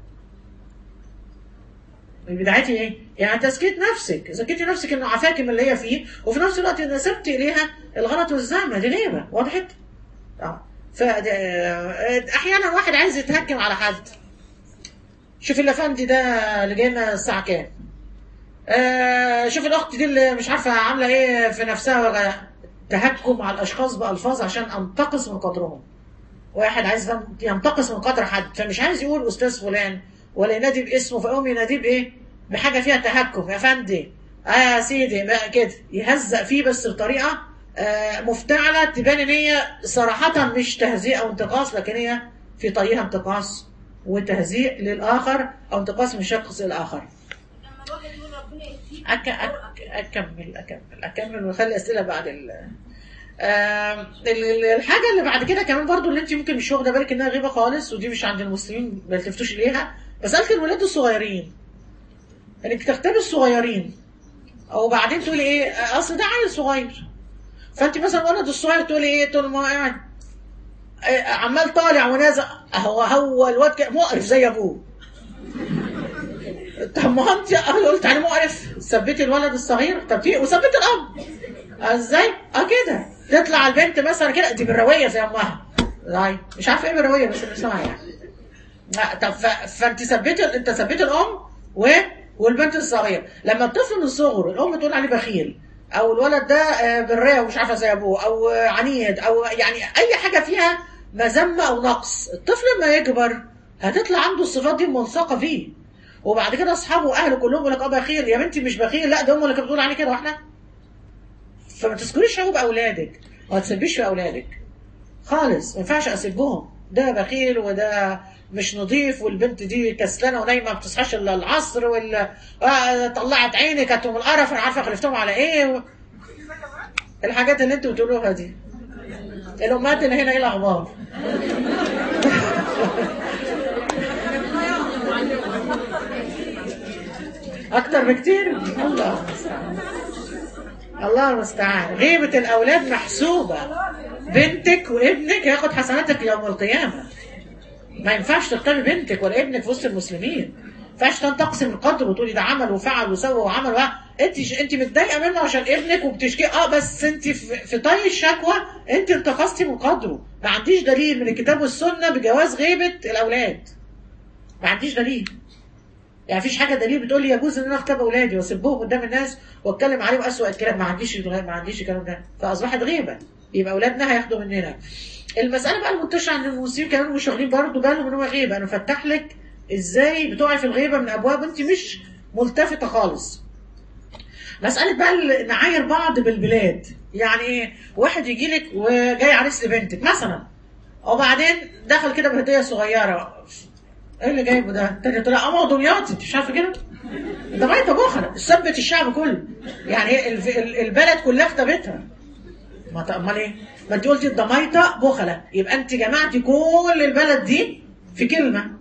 بدايتي ايه؟ يعني تزكية نفسك، زكيتي نفسك انه عافاكي من اللي هي فيه، وفي نفس الوقت نسبتي اليها الغلط والزعمه دي غيبه، وضحت؟ اه ف احيانا واحد عايز يتهكم على حد. شوف الافندي ده اللي جاي لنا الساعه كام؟ آه شوف الاخت دي اللي مش عارفه عامله ايه في نفسها ولا تهكم على الاشخاص بالفاظ عشان انتقص من قدرهم. واحد عايز ينتقص من قدر حد فمش عايز يقول استاذ فلان ولا ينادي باسمه فيقوم يناديه بايه؟ بحاجه فيها تهكم يا فندي اه يا سيدي ما كده يهزق فيه بس بطريقه آه مفتعله تبان ان هي صراحه مش تهزيء او انتقاص لكن هي في طيها انتقاص وتهزيء للاخر او انتقاص من شخص الاخر. لما الواحد يقول ربنا يكفيك أك... أك... اكمل اكمل اكمل ونخلي اسئله بعد ال آم، ال- ال- الحاجه اللي بعد كده كمان برضو اللي انت ممكن مش واخده بالك انها غيبه خالص ودي مش عند المسلمين ما يلتفتوش اليها مساله الولاد الصغيرين انك تختبي الصغيرين او بعدين تقولي ايه اصل ده عيل صغير فانت مثلا ولد الصغير تقولي ايه طول ما هو قاعد آه، عمال طالع ونازل هو هو الواد كده مقرف زي ابوه طب ما انت قلت عليه مقرف ثبتي الولد الصغير طب في وثبتي الاب ازاي؟ اه كده تطلع البنت مثلا كده دي بالرويه زي امها لا مش عارفه ايه بالرويه بس مش سامعه يعني لا، طب ف... فانت ثبتي انت ثبتي الام و... والبنت الصغير لما الطفل من صغره الام تقول عليه بخيل او الولد ده آه، بالرايه ومش عارفه زي ابوه او آه، عنيد او يعني اي حاجه فيها مذمه او نقص الطفل لما يكبر هتطلع عنده الصفات دي ملصقه فيه وبعد كده اصحابه واهله كلهم يقول لك اه بخيل يا بنتي مش بخيل لا ده امه اللي كانت بتقول عليه كده واحنا فما تذكريش عيوب اولادك وما تسبيش في اولادك خالص ما ينفعش اسبهم ده بخيل وده مش نظيف والبنت دي كسلانه ونايمه ما بتصحاش الا العصر ولا آه طلعت عيني كانت من القرف انا عارفه خلفتهم على ايه و... الحاجات اللي انتوا بتقولوها دي الامهات اللي هنا ايه الاخبار اكتر بكتير الله المستعان الله المستعان غيبة الأولاد محسوبة بنتك وابنك هياخد حسناتك يوم القيامة ما ينفعش تغتابي بنتك ولا ابنك في وسط المسلمين ما ينفعش تنتقصي من قدره وتقولي ده عمل وفعل وسوى وعمل وعمل. انت انت متضايقه منه عشان ابنك وبتشكي اه بس انت في, في طي الشكوى انت انتقصتي من قدره ما عنديش دليل من الكتاب والسنه بجواز غيبه الاولاد ما عنديش دليل يعني مفيش حاجه دليل بتقول لي يجوز ان انا اغتاب اولادي واسبهم قدام الناس واتكلم عليهم اسوء الكلام ما عنديش ما عنديش الكلام ده فاصبحت غيبه يبقى اولادنا هياخدوا مننا المساله بقى المنتشره عند المسلمين كمان مش واخدين برضه بالهم ان هو غيبه انا فتح لك ازاي بتقعي في الغيبه من ابواب انت مش ملتفته خالص مسألة بقى ال- نعاير بعض بالبلاد يعني ايه واحد يجي لك وجاي عريس لبنتك مثلا وبعدين دخل كده بهدية صغيرة ايه اللي جايبه ده؟ التاني طلع اه دمياطي انت مش عارفه كده؟ ده ميت بخرة ثبت الشعب كله يعني هي الف- ال- البلد كلها اختبتها ما ط- امال ايه؟ ما انت قلتي الضميطة بخلة يبقى انت جمعتي كل البلد دي في كلمة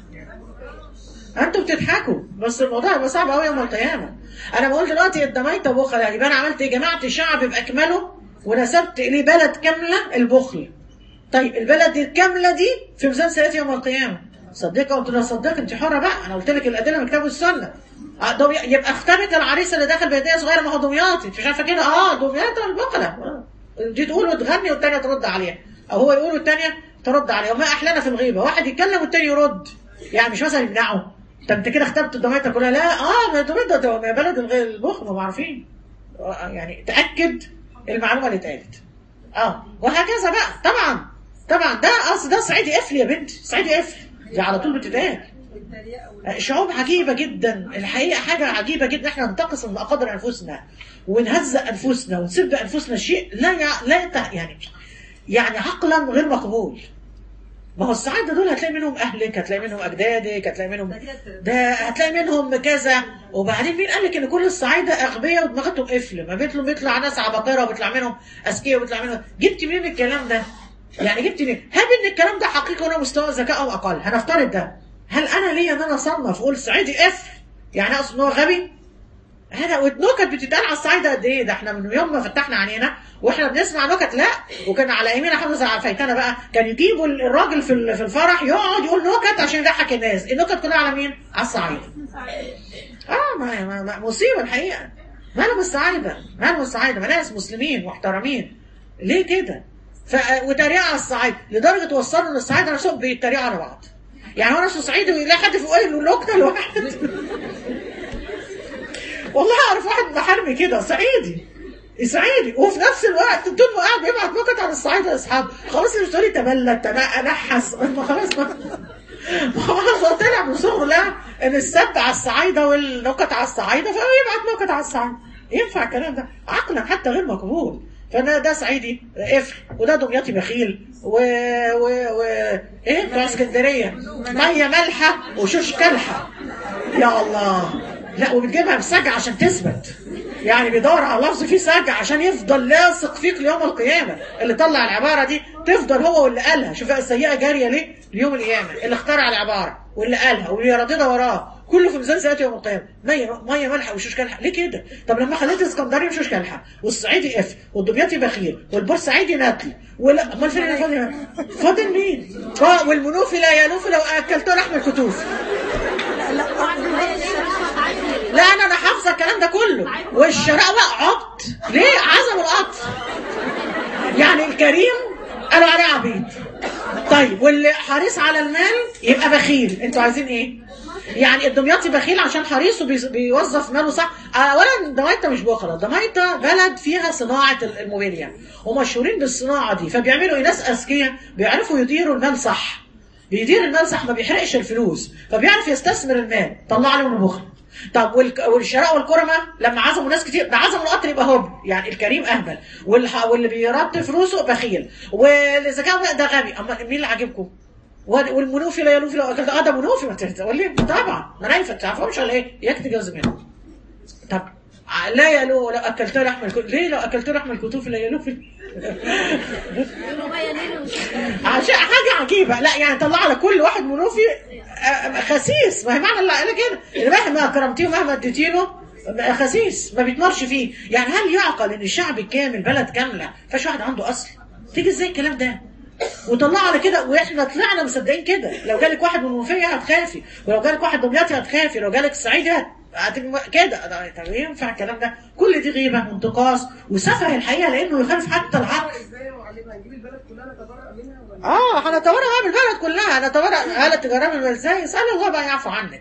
انتوا بتضحكوا بس الموضوع هيبقى صعب قوي يوم القيامه انا بقول دلوقتي الدميطه بخل يبقى انا عملت ايه جمعت شعب باكمله ونسبت اليه بلد كامله البخل طيب البلد دي الكامله دي في ميزان سيئات يوم القيامه صدقها قلت لها صدق انت حره بقى انا قلت لك الادله من الكتاب والسنه آه، دمي- يبقى اختبت العريس اللي داخل بهديه صغيره ما هو دمياطي انت مش عارفه كده اه دمياطي البقره آه. دي تقول وتغني والتانيه ترد عليها او هو يقول والتانيه ترد عليه وما احلانا في الغيبه واحد يتكلم والتاني يرد يعني مش مثلا يمنعه طب انت كده اختبت الضميطه كلها لا اه ما الضميطه ده ما بلد الغ- البخل ما عارفين آه، يعني تاكد المعلومه اللي اتقالت اه وهكذا بقى طبعا طبعا ده اصل ده صعيدي قفل يا بنت صعيدي قفل دي على طول بتتقال شعوب عجيبة جدا الحقيقة حاجة عجيبة جدا احنا ننتقص من مقادر انفسنا ونهزأ انفسنا ونسب انفسنا شيء لا يع... لا يتع... يعني يعني عقلا غير مقبول ما هو السعادة دول هتلاقي منهم أهلك هتلاقي منهم أجدادك هتلاقي منهم ده هتلاقي منهم كذا وبعدين مين قال لك إن كل الصعايدة أغبياء ودماغتهم قفل ما بيطلع بيطلع ناس عباقرة وبيطلع منهم أذكياء وبيطلع منهم جبت منين الكلام ده؟ يعني جبت منين؟ هل إن الكلام ده حقيقي ولا مستوى ذكائهم أقل؟ هنفترض ده هل أنا ليا إن أنا أصنف أقول صعيدي قفل؟ يعني أقصد إن هو غبي؟ هذا والنكت بتتقال على الصعيد قد ايه ده احنا من يوم ما فتحنا عينينا واحنا بنسمع نكت لا وكان على يمين حمزه عفيتنا بقى كان يجيبوا الراجل في ال- في الفرح يقعد يقول نكت عشان يضحك الناس النكت كلها على مين على الصعيد اه ما ما ما مصيبه الحقيقه مالهم السعاده مالهم السعاده ما ناس مسلمين محترمين ليه كده ف وتريقه على الصعيد لدرجه وصلوا ان الصعايده نفسهم بيتريقوا على بعض يعني هو نفسه صعيدي ويلاقي حد في يقول له نكته لواحد والله اعرف واحد محارمي كده صعيدي صعيدي وفي نفس الوقت طول ما قاعد بيبعت نكت على الصعيد يا اصحاب خلاص مش تقولي تبلد تبقى نحس ما خلاص ما ما خلاص طلع من صغره لا ان السب على الصعايده والنكت على الصعايده فهو يبعت نكت على الصعايده ينفع الكلام ده عقلا حتى غير مقبول فانا ده صعيدي قفل وده دمياطي بخيل و و و ايه بتوع اسكندريه ميه مالحه وشوش كالحه يا الله لا وبتجيبها بسجع عشان تثبت يعني بيدور على لفظ فيه سجع عشان يفضل لاصق فيك ليوم القيامه اللي طلع العباره دي تفضل هو واللي قالها شوف السيئه جاريه ليه ليوم القيامه اللي اخترع العباره واللي قالها واللي يرددها وراه كله في ميزان سيئات يوم القيامه ميه ميه مالحه وشوش كالحه ليه كده طب لما خليت الاسكندري وشوش كالحه والصعيدي اف والدمياطي بخيل والبورسعيدي نتل ولا امال فين اللي فاضل فاضل مين اه والمنوفي لا يلوف لو اكلته لحم الكتوف لا انا انا حافظه الكلام ده كله والشراء بقى عبط ليه عزم القطر يعني الكريم قالوا عليه عبيد طيب واللي حريص على المال يبقى بخيل انتوا عايزين ايه يعني الدمياطي بخيل عشان حريص وبيوظف ماله صح اولا دمياطه مش بخله دمياطه بلد فيها صناعه الموبيليا ومشهورين بالصناعه دي فبيعملوا ايه ناس اذكياء بيعرفوا يديروا المال صح بيدير المال صح ما بيحرقش الفلوس فبيعرف يستثمر المال طلع عليهم البخل طب والك- والشراء والكرمة لما عزموا ناس كتير ده عزموا القطر يبقى هب يعني الكريم اهبل والح... واللي بيرد فلوسه بخيل واللي كان ده غبي اما مين اللي عاجبكم؟ وال- والمنوفي لا يلوفي لو اكلت اه ده منوفي ما تقول لي طبعا ما نايفه تعرفهمش ولا ايه؟ اياك تتجوز منه طب ع- لا يلو لو اكلت لحم الكتوف ليه لو اكلت لحم الكتوف لا يلوفي عشان حاجه عجيبه لا يعني طلع على كل واحد منوفي آه، خسيس ما هي معنى اللي قال كده إن مهما كرمتيه ومهما اديتي له خسيس ما بيتمرش فيه يعني هل يعقل ان الشعب الكامل بلد كامله فاش واحد عنده اصل تيجي ازاي الكلام ده وطلع على كده واحنا طلعنا مصدقين كده لو جالك واحد من المنوفيه هتخافي ولو جالك واحد دمياطي هتخافي لو جالك الصعيدي هت- هتبقى كده ده- طب ينفع الكلام ده كل دي غيبه وانتقاص وسفه الحقيقه لانه يخالف حتى العقل ازاي وعلمها نجيب البلد كلها نتبرأ منها ولا اه هنتبرع بقى بالبلد كلها هنتبرع هل التجاره من ازاي اسال الله بقى يعفو عنك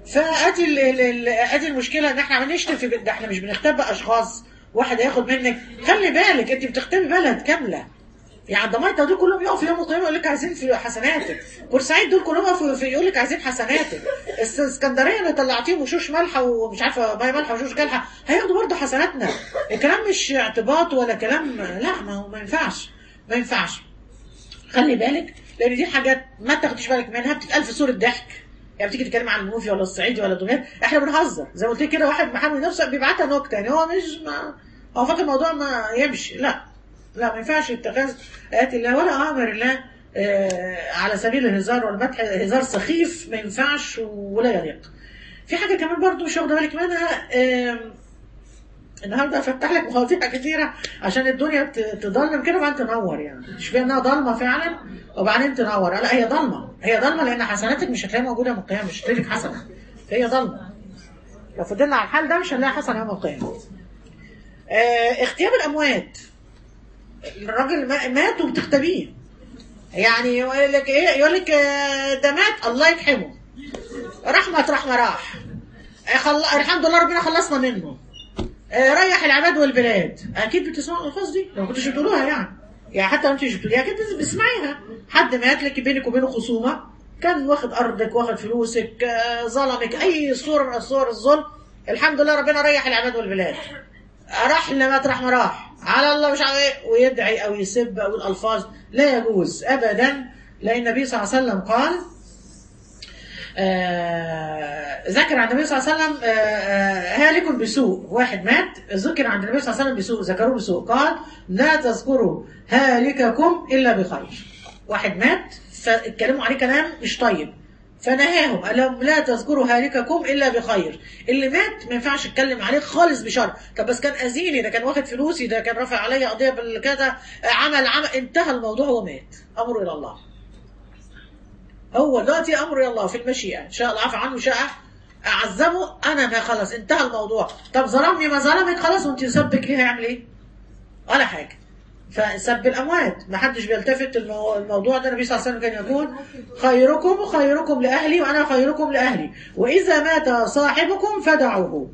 فادي ال- ال- ال- ادي المشكله ان احنا عمالين نشتم في ده احنا مش بنختبئ اشخاص واحد هياخد منك خلي بالك انت بتختبي بلد كامله يعني الضمايطه دول كلهم يقفوا يوم القيامه يقول لك عايزين في حسناتك بورسعيد دول كلهم يقفوا في يقول لك عايزين حسناتك الس- اسكندريه اللي طلعتيهم وشوش مالحه ومش عارفه ميه مالحه وشوش كالحه هياخدوا برضه حسناتنا الكلام مش اعتباط ولا كلام لا ما هو ما ينفعش ما ينفعش خلي بالك لان دي حاجات ما تاخديش بالك منها بتتقال في صوره ضحك يعني بتيجي تتكلم عن المنوفي ولا الصعيدي ولا دمياط احنا بنهزر زي ما قلت لك كده واحد محامي نفسه بيبعتها نكته يعني هو مش ما هو فاكر الموضوع ما يمشي لا لا ما ينفعش اتخاذ ايات الله ولا امر الله آه على سبيل الهزار والمدح هزار سخيف ما ينفعش ولا يليق في حاجه كمان برضو مش واخده بالك منها آم، النهارده هفتح لك مواضيع كتيره عشان الدنيا ت- تضلم كده وبعدين تنور يعني تشبه انها ضلمه فعلا وبعدين تنور لا هي ضلمه هي ضلمه لان حسناتك مش هتلاقيها موجوده يوم القيامه مش هتلاقي لك حسنه هي ضلمه لو فضلنا على الحال ده مش هنلاقي حسنه يوم القيامه آه اغتياب الاموات الراجل ما- مات وبتختبيه يعني يقول لك ايه يقول لك آه، ده مات الله يرحمه رحمة رحمة راح آه، خل... الحمد لله ربنا خلصنا منه آه، ريح العباد والبلاد اكيد بتسمعوا الالفاظ دي لو كنتش بتقولوها يعني يعني حتى لو انت مش بتقوليها اكيد بتسمعيها حد مات لك بينك وبينه خصومه كان واخد ارضك واخد فلوسك آه، ظلمك اي صوره من صور الظلم الحمد لله ربنا ريح العباد والبلاد راح لمطرح ما راح على الله مش عارف ايه ويدعي او يسب او الالفاظ لا يجوز ابدا لان النبي صلى الله عليه وسلم قال آه، ذكر عن النبي صلى الله عليه وسلم آه، آه، هالك بسوء واحد مات ذكر عند النبي صلى الله عليه وسلم بسوء ذكروه بسوء قال لا تذكروا هالككم الا بخير واحد مات فاتكلموا عليه كلام مش طيب فنهاهم قال لهم لا تذكروا هالككم الا بخير اللي مات ما ينفعش اتكلم عليه خالص بشر طب بس كان اذيني ده كان واخد فلوسي ده كان رافع عليا قضيه بالكذا آه، عمل عمل انتهى الموضوع هو مات امره الى الله هو دلوقتي امر الى الله في المشيئه ان شاء الله عفى عنه شاء اعذبه انا ما خلاص انتهى الموضوع طب ظلمني ما ظلمك خلاص وانت سبك ليه هيعمل ايه ولا حاجه فسب الاموات ما حدش بيلتفت المو... الموضوع ده النبي صلى الله عليه وسلم كان يقول خيركم خيركم لاهلي وانا خيركم لاهلي واذا مات صاحبكم فدعوه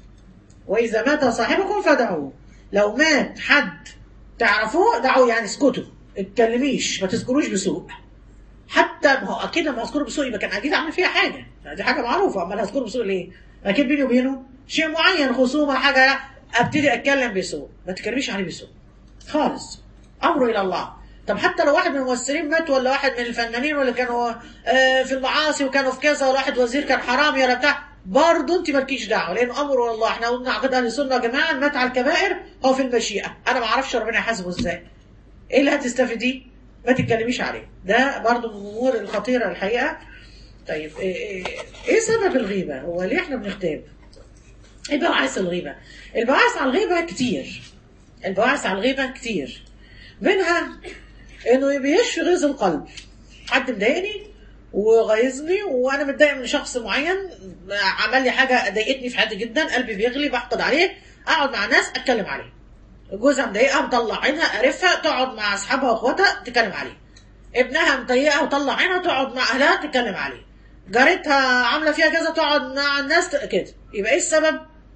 واذا مات صاحبكم فدعوه لو مات حد تعرفوه دعوه يعني اسكتوا اتكلميش ما تذكروش بسوء حتى ما هو اكيد لما اذكره بسوء يبقى كان اكيد عامل فيها حاجه دي حاجه معروفه امال هذكره بسوء ليه؟ اكيد بيني وبينه شيء معين خصومه حاجه ابتدي اتكلم بسوء ما تتكلميش عليه بسوء خالص امره الى الله طب حتى لو واحد من الممثلين مات ولا واحد من الفنانين ولا كانوا آه، في المعاصي وكانوا في كذا ولا واحد وزير كان حرامي ولا بتاع برضه انت مالكيش دعوه لانه امره الى الله احنا قلنا عقيده اهل السنه يا جماعه مات على الكبائر هو في المشيئه انا ما اعرفش ربنا يحاسبه ازاي ايه اللي هتستفيديه ما تتكلميش عليه ده برضو من الامور الخطيره الحقيقه طيب ايه, إيه, إيه سبب الغيبه هو ليه احنا بنغتاب ايه بواعث الغيبه البواعث على الغيبه كتير البواعث على الغيبه كتير منها انه بيشفي غيظ القلب حد مضايقني وغيظني وانا متضايق من شخص معين عمل لي حاجه ضايقتني في حياتي جدا قلبي بيغلي بحقد عليه اقعد مع ناس اتكلم عليه جوزها مضايقها مطلع عينها قرفها تقعد مع اصحابها واخواتها تتكلم عليه ابنها مضايقها وطلع عينها تقعد مع اهلها تتكلم عليه جارتها عامله فيها كذا تقعد مع الناس ت- كده يبقى ايه السبب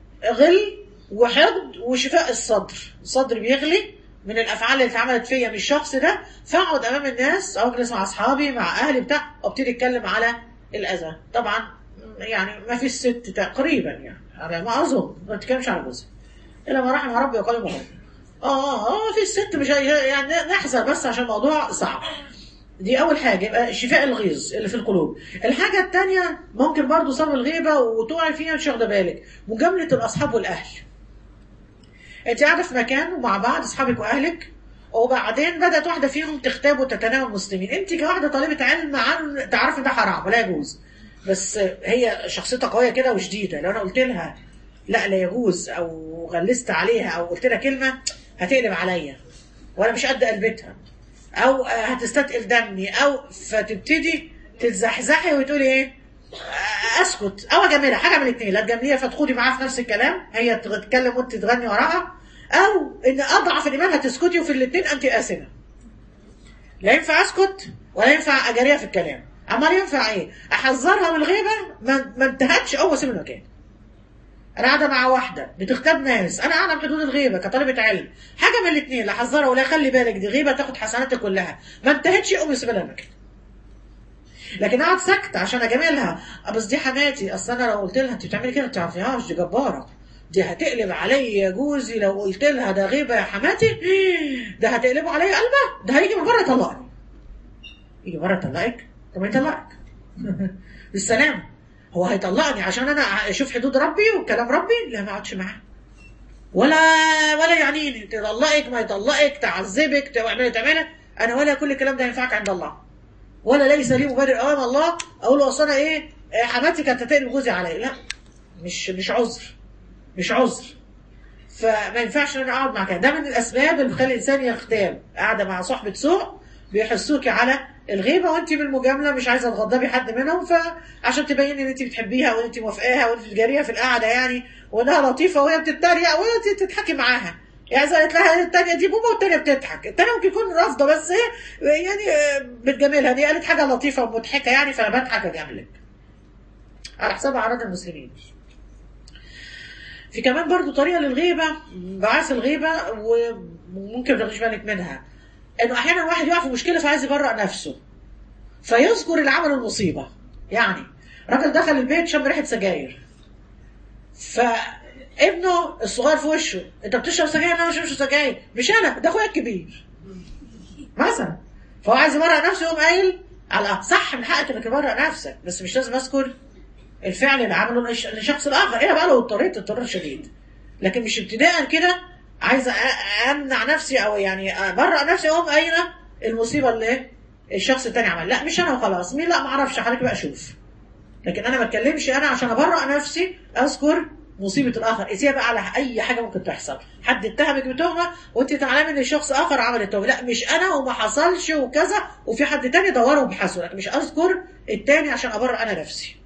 غل وحقد وشفاء الصدر الصدر بيغلي من الافعال اللي اتعملت فيا من الشخص ده فاقعد امام الناس او اجلس مع اصحابي مع اهلي بتاع وابتدي اتكلم على الاذى طبعا يعني ما فيش ست تقريبا يعني على ما اظن ما تتكلمش على جوزها الا ما رحم ربي وقال مهم اه اه في الست مش هي- يعني نحذر بس عشان الموضوع صعب دي اول حاجه يبقى شفاء الغيظ اللي في القلوب الحاجه الثانيه ممكن برضو سبب الغيبه وتقعي فيها مش واخده بالك مجامله الاصحاب والاهل انت قاعده في مكان ومع بعض اصحابك واهلك وبعدين بدات واحده فيهم تغتاب وتتناول المسلمين انت كواحده طالبه علم عن تعرفي ده حرام ولا يجوز بس هي شخصيتها قويه كده وشديده لو انا قلت لها لا لا يجوز او غلست عليها او قلت لها كلمه هتقلب عليا وانا مش قد قلبتها او آه، هتستثقل دمي او فتبتدي تتزحزحي وتقولي ايه آه، اسكت او اجاملها حاجه من الاثنين لا تجامليها فتخوضي معاها في نفس الكلام هي تتكلم وانت تغني وراها او ان اضعف الايمان هتسكتي وفي الاثنين انت اسمه لا ينفع اسكت ولا ينفع اجاريها في الكلام امال ينفع ايه احذرها من الغيبه ما, ما انتهتش اول اسيب المكان انا قاعده مع واحده بتغتاب ناس انا قاعده بحدود الغيبه كطالبه علم حاجه من الاثنين لا احذرها ولا خلي بالك دي غيبه تاخد حسناتك كلها ما انتهتش اقوم اسيب لها المكان لكن قعد سكت عشان اجاملها آه بس دي حماتي اصل انا لو قلت لها انت بتعملي كده ما تعرفيهاش دي جباره دي هتقلب عليا جوزي لو قلت لها ده غيبه يا حماتي ده هتقلبه عليا قلبه ده هيجي من بره يطلقني يجي بره يطلقك طب ما يطلقك بالسلام هو هيطلقني عشان انا اشوف حدود ربي وكلام ربي لا ما اقعدش معاه ولا ولا يعنيني تطلقك ما يطلقك تعذبك تعملي تعملي انا ولا كل الكلام ده ينفعك عند الله ولا ليس لي مبرر امام الله اقول له اصل انا ايه إيه حماتي كانت هتقلب جوزي عليا لا مش مش عذر مش عذر فما ينفعش ان انا اقعد مع كده ده من الاسباب اللي بتخلي الانسان يغتاب قاعده مع صاحبه سوء بيحسوكي على الغيبه وانت بالمجامله مش عايزه تغضبي حد منهم فعشان تبيني ان انت بتحبيها وان انت موافقاها وان انت بتجاريها في القعده يعني وانها لطيفه وهي بتتريق وانت تضحكي معاها يعني زي قالت لها التانية دي بوبا والتانية بتضحك التانية ممكن يكون رافضة بس هي يعني آه، بتجاملها دي قالت حاجة لطيفة ومضحكة يعني فأنا بضحك أجاملك على حساب أعراض المسلمين في كمان برضو طريقة للغيبة بعث الغيبة وممكن ما تاخديش بالك منها انه احيانا الواحد يقع في مشكلة فعايز يبرأ نفسه فيذكر العمل المصيبة يعني راجل دخل البيت شم ريحة سجاير فابنه الصغير في وشه انت بتشرب سجاير انا ما بشربش سجاير مش انا ده اخويا الكبير مثلا فهو عايز يبرأ نفسه يقوم قايل على صح من حقك انك تبرأ نفسك بس مش لازم اذكر الفعل اللي عمله للش- للشخص الاخر ايه بقى لو اضطريت اضطرار شديد لكن مش ابتداء كده عايزه أ- امنع نفسي او يعني ابرأ نفسي اقوم قايله المصيبه اللي إيه؟ الشخص التاني عمل لا مش انا وخلاص مين لا ما اعرفش حضرتك بقى اشوف لكن انا ما اتكلمش انا عشان ابرأ نفسي اذكر مصيبه الاخر قيسيها بقى على اي حاجه ممكن تحصل حد اتهمك بتهمه وانت تعلمي ان شخص اخر عمل التهمه لا مش انا وما حصلش وكذا وفي حد تاني دوروا وبحثوا لكن مش اذكر التاني عشان ابرأ انا نفسي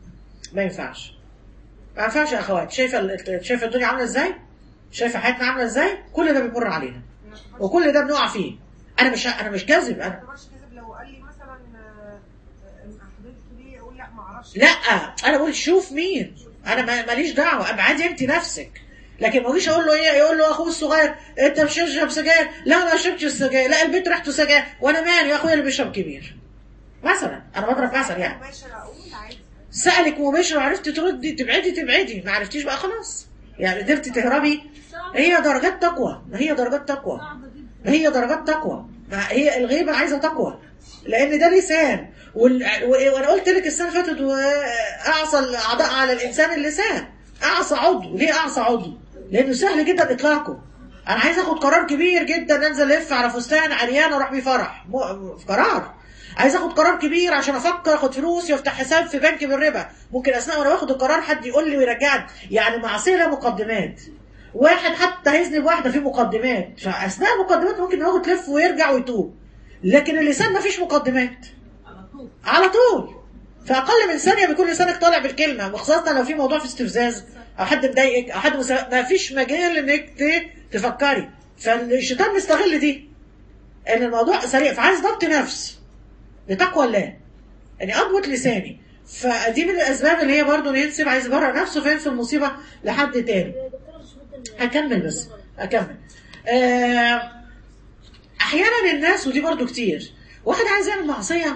ما ينفعش ما ينفعش يا اخوات شايفه ال- شايفه الدنيا عامله ازاي شايفه حياتنا عامله ازاي كل ده بيمر علينا وكل ده بنقع فيه انا مش انا مش كاذب ما انا اعتبرش كذب لو قال لي مثلا آه، آه، حضرتك ليه اقول لا ما اعرفش لا انا بقول شوف مين انا ما- ماليش دعوه ابعدي انت نفسك لكن ما اجيش اقول له ايه يقول له اخوه الصغير انت مش بتشرب سجاير لا ما شربتش السجاير لا البيت ريحته سجاير وانا مالي يا اخويا اللي بيشرب كبير مثلا انا بضرب مثل يعني مباشر اقول عادي سألك مباشر وعرفتي تردي تبعدي تبعدي ما عرفتيش بقى خلاص يعني قدرتي تهربي هي درجات تقوى ما هي درجات تقوى صعبة جدا ما هي درجات تقوى ما هي الغيبة عايزة تقوى لأن ده لسان وال... و- وأنا قلت لك السنة اللي فاتت وأعصى الأعضاء على الإنسان اللسان أعصى عضو ليه أعصى عضو؟ لأنه سهل جدا إطلاقه أنا عايز آخد قرار كبير جدا أنزل ألف على فستان عريان أروح بيه فرح م... قرار عايز اخد قرار كبير عشان افكر اخد فلوس وافتح حساب في بنك بالربا ممكن اثناء وانا باخد القرار حد يقول لي ويرجعني يعني معصيه لها مقدمات واحد حتى هيذنب واحده في مقدمات فاثناء المقدمات ممكن ياخد تلف ويرجع ويتوب لكن اللسان ما فيش مقدمات على طول على طول في اقل من ثانيه بيكون لسانك طالع بالكلمه وخاصه لو في موضوع في استفزاز او حد مضايقك او حد مسا... ما فيش مجال انك ت- تفكري فالشيطان مستغل دي ان الموضوع سريع فعايز ضبط نفس لتقوى الله يعني اضبط لساني فدي من الاسباب اللي هي برضه ينسب عايز يبرر نفسه فينسب المصيبه لحد تاني هكمل بس هكمل آه، احيانا الناس ودي برضو كتير واحد عايز يعمل معصيه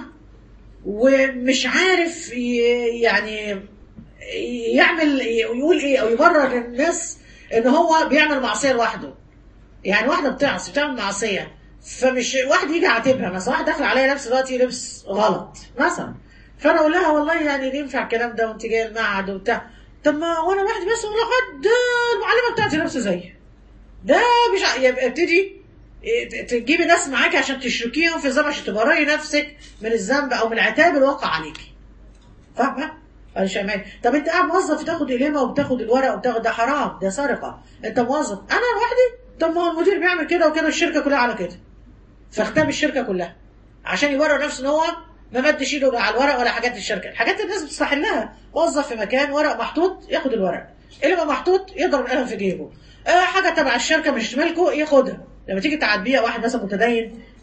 ومش عارف ي- يعني يعمل يقول ايه او يبرر للناس ان هو بيعمل معصيه لوحده يعني واحده بتعصي بتعمل معصيه فمش واحد يجي يعاتبها مثلا واحد داخل عليا لبس دلوقتي لبس غلط مثلا فانا اقول لها والله يعني ليه ينفع الكلام ده وانت جايه المعهد وبتاع طب ما وانا واحد بس ولا حد ده المعلمه بتاعتي لابسه زيي ده مش ع- يبقى ابتدي ت- تجيبي ناس معاكي عشان تشركيهم في الذنب عشان تبرئي نفسك من الذنب او من العتاب الواقع عليكي فاهمه؟ انا شايفاك طب انت قاعد موظف بتاخد قلمه وبتاخد الورق وبتاخد ده حرام ده سرقه انت موظف انا لوحدي طب ما هو المدير بيعمل كده وكده الشركه كلها على كده فاختام الشركه كلها عشان يوري نفسه ان هو ما مدش ايده لا على الورق ولا حاجات الشركه الحاجات الناس بتستحلها موظف في مكان ورق محطوط ياخد الورق اللي ما محطوط يضرب القلم في جيبه آه حاجه تبع الشركه مش ملكه ياخدها لما تيجي تعديها واحد مثلا متدين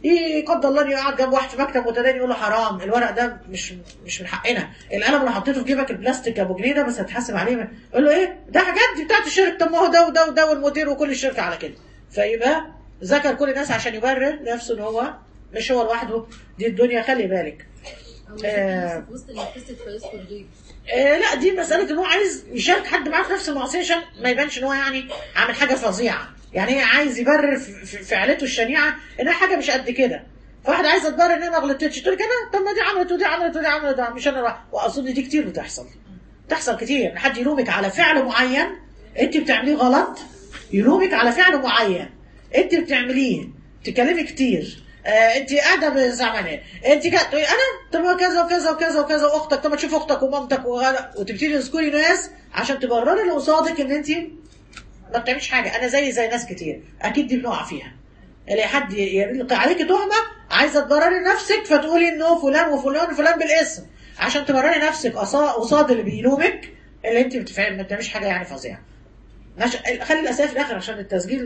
يقدر الله انه يقعد جنب واحد في مكتب متدين يقول له حرام الورق ده مش مش من حقنا القلم اللي حطيته في جيبك البلاستيك ابو جنيه ده بس هتحاسب عليه يقول له ايه ده حاجات دي بتاعت الشركه طب ما هو ده وده وده والمدير وكل الشركه على كده فيبقى ذكر كل الناس عشان يبرر نفسه ان هو مش هو لوحده دي الدنيا خلي بالك او آه. يسيب وسط المكتسب فيذكر ليه آه لا دي مسألة ان هو عايز يشارك حد معاه في نفس المعصية عشان ما يبانش ان هو يعني عامل حاجة فظيعة يعني هي عايز يبرر في في فعلته الشنيعة انها حاجة مش قد كده فواحد عايز تبرر ان انا ما غلطتش تقول كده طب ما دي عملت ودي عملت ودي عملت ده مش انا بقى. واظن دي كتير بتحصل تحصل كتير ان حد يلومك على فعل معين انت بتعمليه غلط يلومك على فعل معين انت بتعمليه تكلمي كتير آه انت قاعده بزعمانه انت كده تقولي انا طب ما كذا وكذا وكذا وكذا واختك طب ما تشوف اختك ومامتك وغلا وتبتدي تذكري ناس عشان تبرري اللي قصادك ان انت ما بتعملش حاجه انا زي زي ناس كتير اكيد دي بنقع فيها الاقي حد يلقي عليكي تهمه عايزه تبرري نفسك فتقولي انه فلان وفلان وفلان بالاسم عشان تبرري نفسك قصا- قصاد اللي بيلومك اللي انت بتفعل ما بتعملش حاجه يعني فظيعه ماشي خلي الاسئله في الاخر عشان التسجيل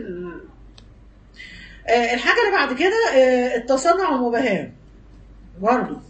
آه، الحاجه اللي بعد كده آه، التصنع والمباهاه برضه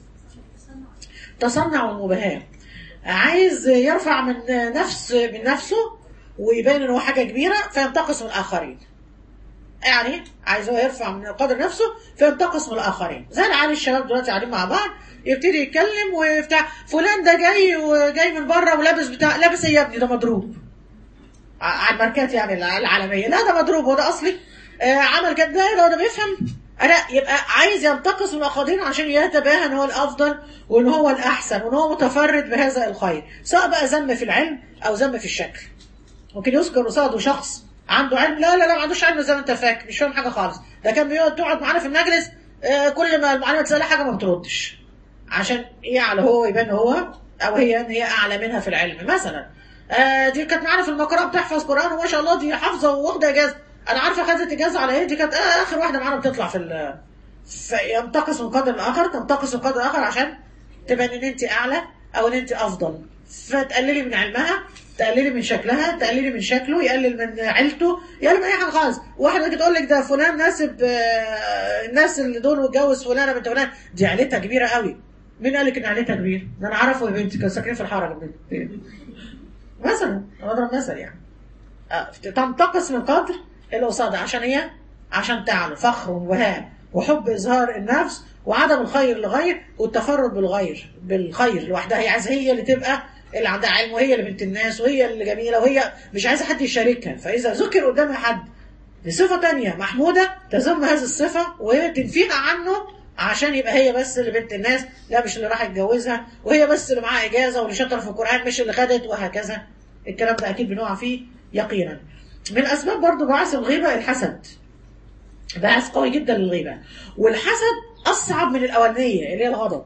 تصنع والمباهاه عايز يرفع من نفس من نفسه ويبان ان هو حاجه كبيره فينتقص من الاخرين يعني عايز هو يرفع من قدر نفسه فينتقص من الاخرين زي العيال الشباب دلوقتي قاعدين مع بعض يبتدي يتكلم وبتاع فلان ده جاي وجاي من بره ولابس بتاع لابس ايه يا ابني ده مضروب ع- على الماركات يعني الع- العالميه لا ده مضروب هو ده اصلي آه عمل كده لا ده ده بيفهم انا يبقى عايز ينتقص من الاخرين عشان يتباهى ان هو الافضل وان هو الاحسن وان هو متفرد بهذا الخير سواء بقى ذم في العلم او ذم في الشكل ممكن يذكر قصاده شخص عنده علم لا لا لا ما عندوش علم زي ما انت فاكر مش فاهم حاجه خالص ده كان بيقعد تقعد معانا في المجلس آه كل ما المعلمه تسالها حاجه ما بتردش عشان يعلى هو يبان هو او هي ان هي اعلى منها في العلم مثلا آه دي كانت معانا في المقرأة بتحفظ قرآن وما شاء الله دي حافظة واخدة إجازة أنا عارفة خدت إجازة على إيه دي كانت آه آخر واحدة معانا بتطلع في ال ينتقص من قدر الآخر تنتقص من قدر الآخر عشان تبان إن أنت أعلى أو إن أنت أفضل فتقللي من علمها تقللي من شكلها تقللي من شكله يقلل من عيلته يقلل من اي حاجه خالص واحده تيجي تقول لك ده فلان ناسب آه، الناس اللي دول واتجوز فلانه بنت فلان دي عيلتها كبيره قوي مين قال لك ان عيلتها كبيره؟ ده انا اعرفه يا بنتي كانوا ساكنين في الحاره جنبنا مثلا أنا بضرب مثل يعني آه، تنتقص من قدر اللي قصادها عشان هي عشان تعلو فخر ووهام وحب اظهار النفس وعدم الخير لغير والتفرد بالغير بالخير لوحدها هي عايزه هي اللي تبقى اللي عندها علم وهي اللي بنت الناس وهي اللي جميله وهي مش عايزه حد يشاركها فاذا ذكر قدامها حد بصفه تانية محموده تذم هذه الصفه وهي تنفيها عنه عشان يبقى هي بس اللي بنت الناس لا مش اللي راح يتجوزها وهي بس اللي معاها اجازه واللي شاطره في القران مش اللي خدت وهكذا الكلام ده اكيد بنقع فيه يقينا من اسباب برضو بعث الغيبه الحسد بعث قوي جدا للغيبه والحسد اصعب من الاولانيه اللي هي الغضب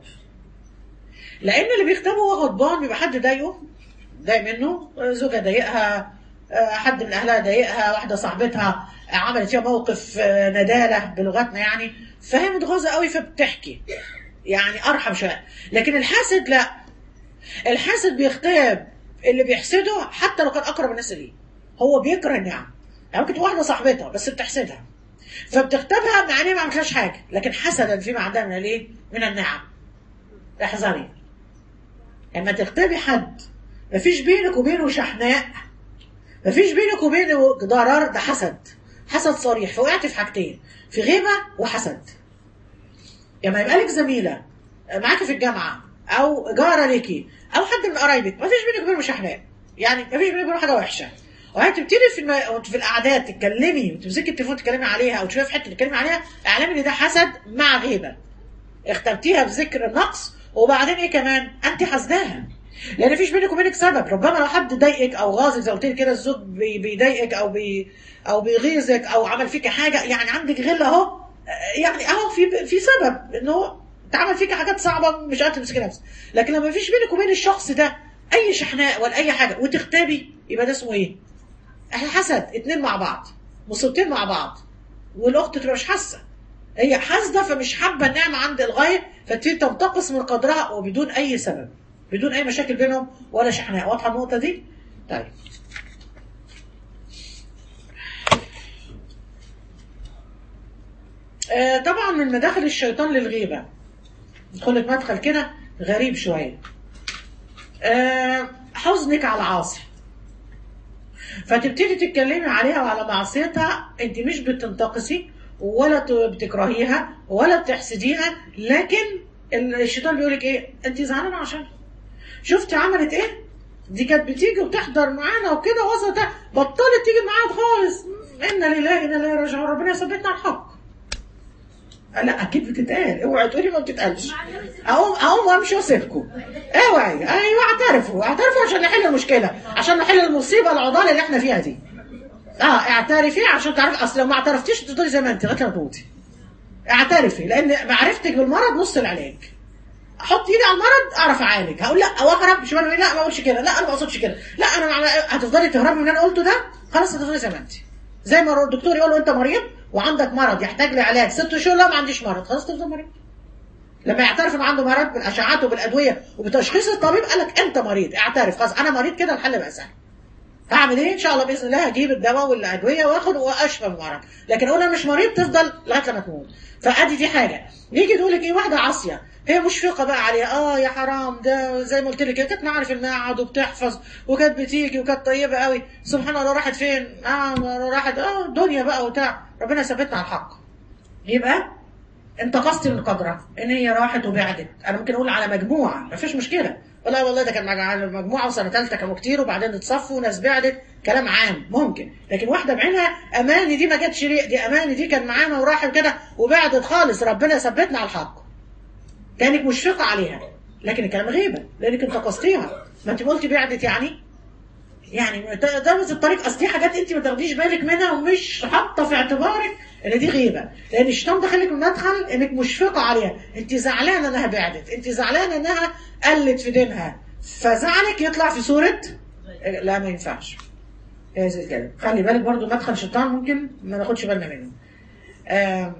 لان اللي بيكتبه هو غضبان بيبقى حد ضايقه ضايق منه زوجها ضايقها آه، حد من اهلها ضايقها واحده صاحبتها عملت فيها موقف آه، نداله بلغتنا يعني فهي متغاظه قوي فبتحكي يعني ارحم شويه لكن الحاسد لا الحاسد بيغتاب اللي بيحسده حتى لو كان اقرب الناس ليه هو بيكره النعم يعني ممكن تبقى واحده صاحبتها بس بتحسدها فبتغتابها مع ان هي ما عملتلهاش حاجه لكن حسدا فيما عندها من الايه؟ من النعم احذري لما تغتابي حد مفيش بينك وبينه شحناء مفيش بينك وبينه ضرر ده حسد حسد صريح فوقعت في حاجتين في غيبه وحسد لما يبقى لك زميله معاكي في الجامعه او جاره ليكي او حد من قرايبك مفيش بينك وبينه شحناء يعني مفيش بينك وبينه حاجه وحشه وهتبتدي في الم... في القعدات تتكلمي وتمسكي التليفون تتكلمي عليها او تشوفيها في حته تتكلمي عليها اعلمي ان ده حسد مع غيبه اختمتيها بذكر النقص وبعدين ايه كمان انت حاسداها لان مفيش بينك وبينك سبب ربما لو حد ضايقك او غاظك زي ما قلت لك كده الزوج بي- بيضايقك او بي او بيغيظك او عمل فيك حاجه يعني عندك غل اهو آه، يعني اهو في في سبب انه اتعمل فيك حاجات صعبه مش قادره تمسكي نفسك لكن لما مفيش بينك وبين الشخص ده اي شحناء ولا اي حاجه وتغتابي يبقى ده اسمه ايه؟ حسد اتنين مع بعض مصيبتين مع بعض والاخت تبقى مش حاسه هي حاسده فمش حابه النعمه عند الغير فتبتدي تنتقص من قدرها وبدون اي سبب بدون اي مشاكل بينهم ولا شحناء واضحه النقطه دي طيب آه طبعا من مداخل الشيطان للغيبة ندخل لك مدخل كده غريب شوية آه حزنك على العاصي فتبتدي تتكلمي عليها وعلى معصيتها انت مش بتنتقصي ولا ت- بتكرهيها ولا بتحسديها لكن الشيطان بيقولك ايه انت زعلانه عشان شفتي عملت ايه دي كانت بتيجي وتحضر معانا وكده وصلت بطلت تيجي معانا خالص انا لله انا لا راجعون ربنا يثبتنا على الحق لا اكيد بتتقال اوعي تقولي ما بتتقالش اقوم اقوم وامشي واسيبكم اوعي ايوه اعترفوا اعترفوا عشان نحل المشكله عشان نحل المصيبه العضال اللي احنا فيها دي اه اعترفي عشان تعرفي اصل لو ما اعترفتيش تفضلي زي ما انت لغايه لما تموتي اعترفي لان معرفتك بالمرض نص العلاج احط ايدي على المرض اعرف اعالج هقول لا او اهرب شمال ويمين، لا ما اقولش كده لا انا ما اقصدش كده لا انا مع... هتفضلي تهربي من اللي انا قلته ده خلاص هتفضلي زي ما انت زي ما الدكتور يقول له انت مريض وعندك مرض يحتاج لعلاج ست شهور لا ما عنديش مرض خلاص تفضل مريض لما يعترف انه عنده مرض بالاشعاعات وبالادويه وبتشخيص الطبيب قال لك انت مريض اعترف خلاص انا مريض كده الحل بقى سهل هعمل ايه ان شاء الله باذن الله هجيب الدواء والادويه واخد واشفى من المرض لكن اقول انا مش مريض تفضل لغايه لما تموت فادي دي حاجه يجي تقول لك ايه واحده عاصيه هي مشفقه بقى عليها اه يا حرام ده زي ما قلت لك كانت معانا في المعهد وبتحفظ وكانت بتيجي وكانت طيبه قوي سبحان الله راحت فين اه راحت اه دنيا بقى وبتاع ربنا ثبتنا على الحق يبقى انتقصت من قدرها ان هي راحت وبعدت انا ممكن اقول على مجموعه ما فيش مشكله والله والله ده كان مع- مجموعه وسنه ثالثه كانوا كتير وبعدين اتصفوا وناس بعدت كلام عام ممكن لكن واحده بعينها اماني دي ما جاتش ليه دي اماني دي كان معانا وراحت كده وبعدت خالص ربنا ثبتنا على الحق كانك مشفقه عليها لكن الكلام غيبه لانك انتقصتيها ما انت قلتي بعدت يعني يعني ده ده بس الطريق اصل دي حاجات انت ما تاخديش بالك منها ومش حاطه في اعتبارك ان دي غيبه لان الشيطان دخلك من مدخل انك مشفقه عليها انت زعلانه انها بعدت انت زعلانه انها قلت في دينها فزعلك يطلع في صوره لا ما ينفعش هذا الكلام خلي بالك برضو مدخل شيطان ممكن ما ناخدش بالنا منه آم،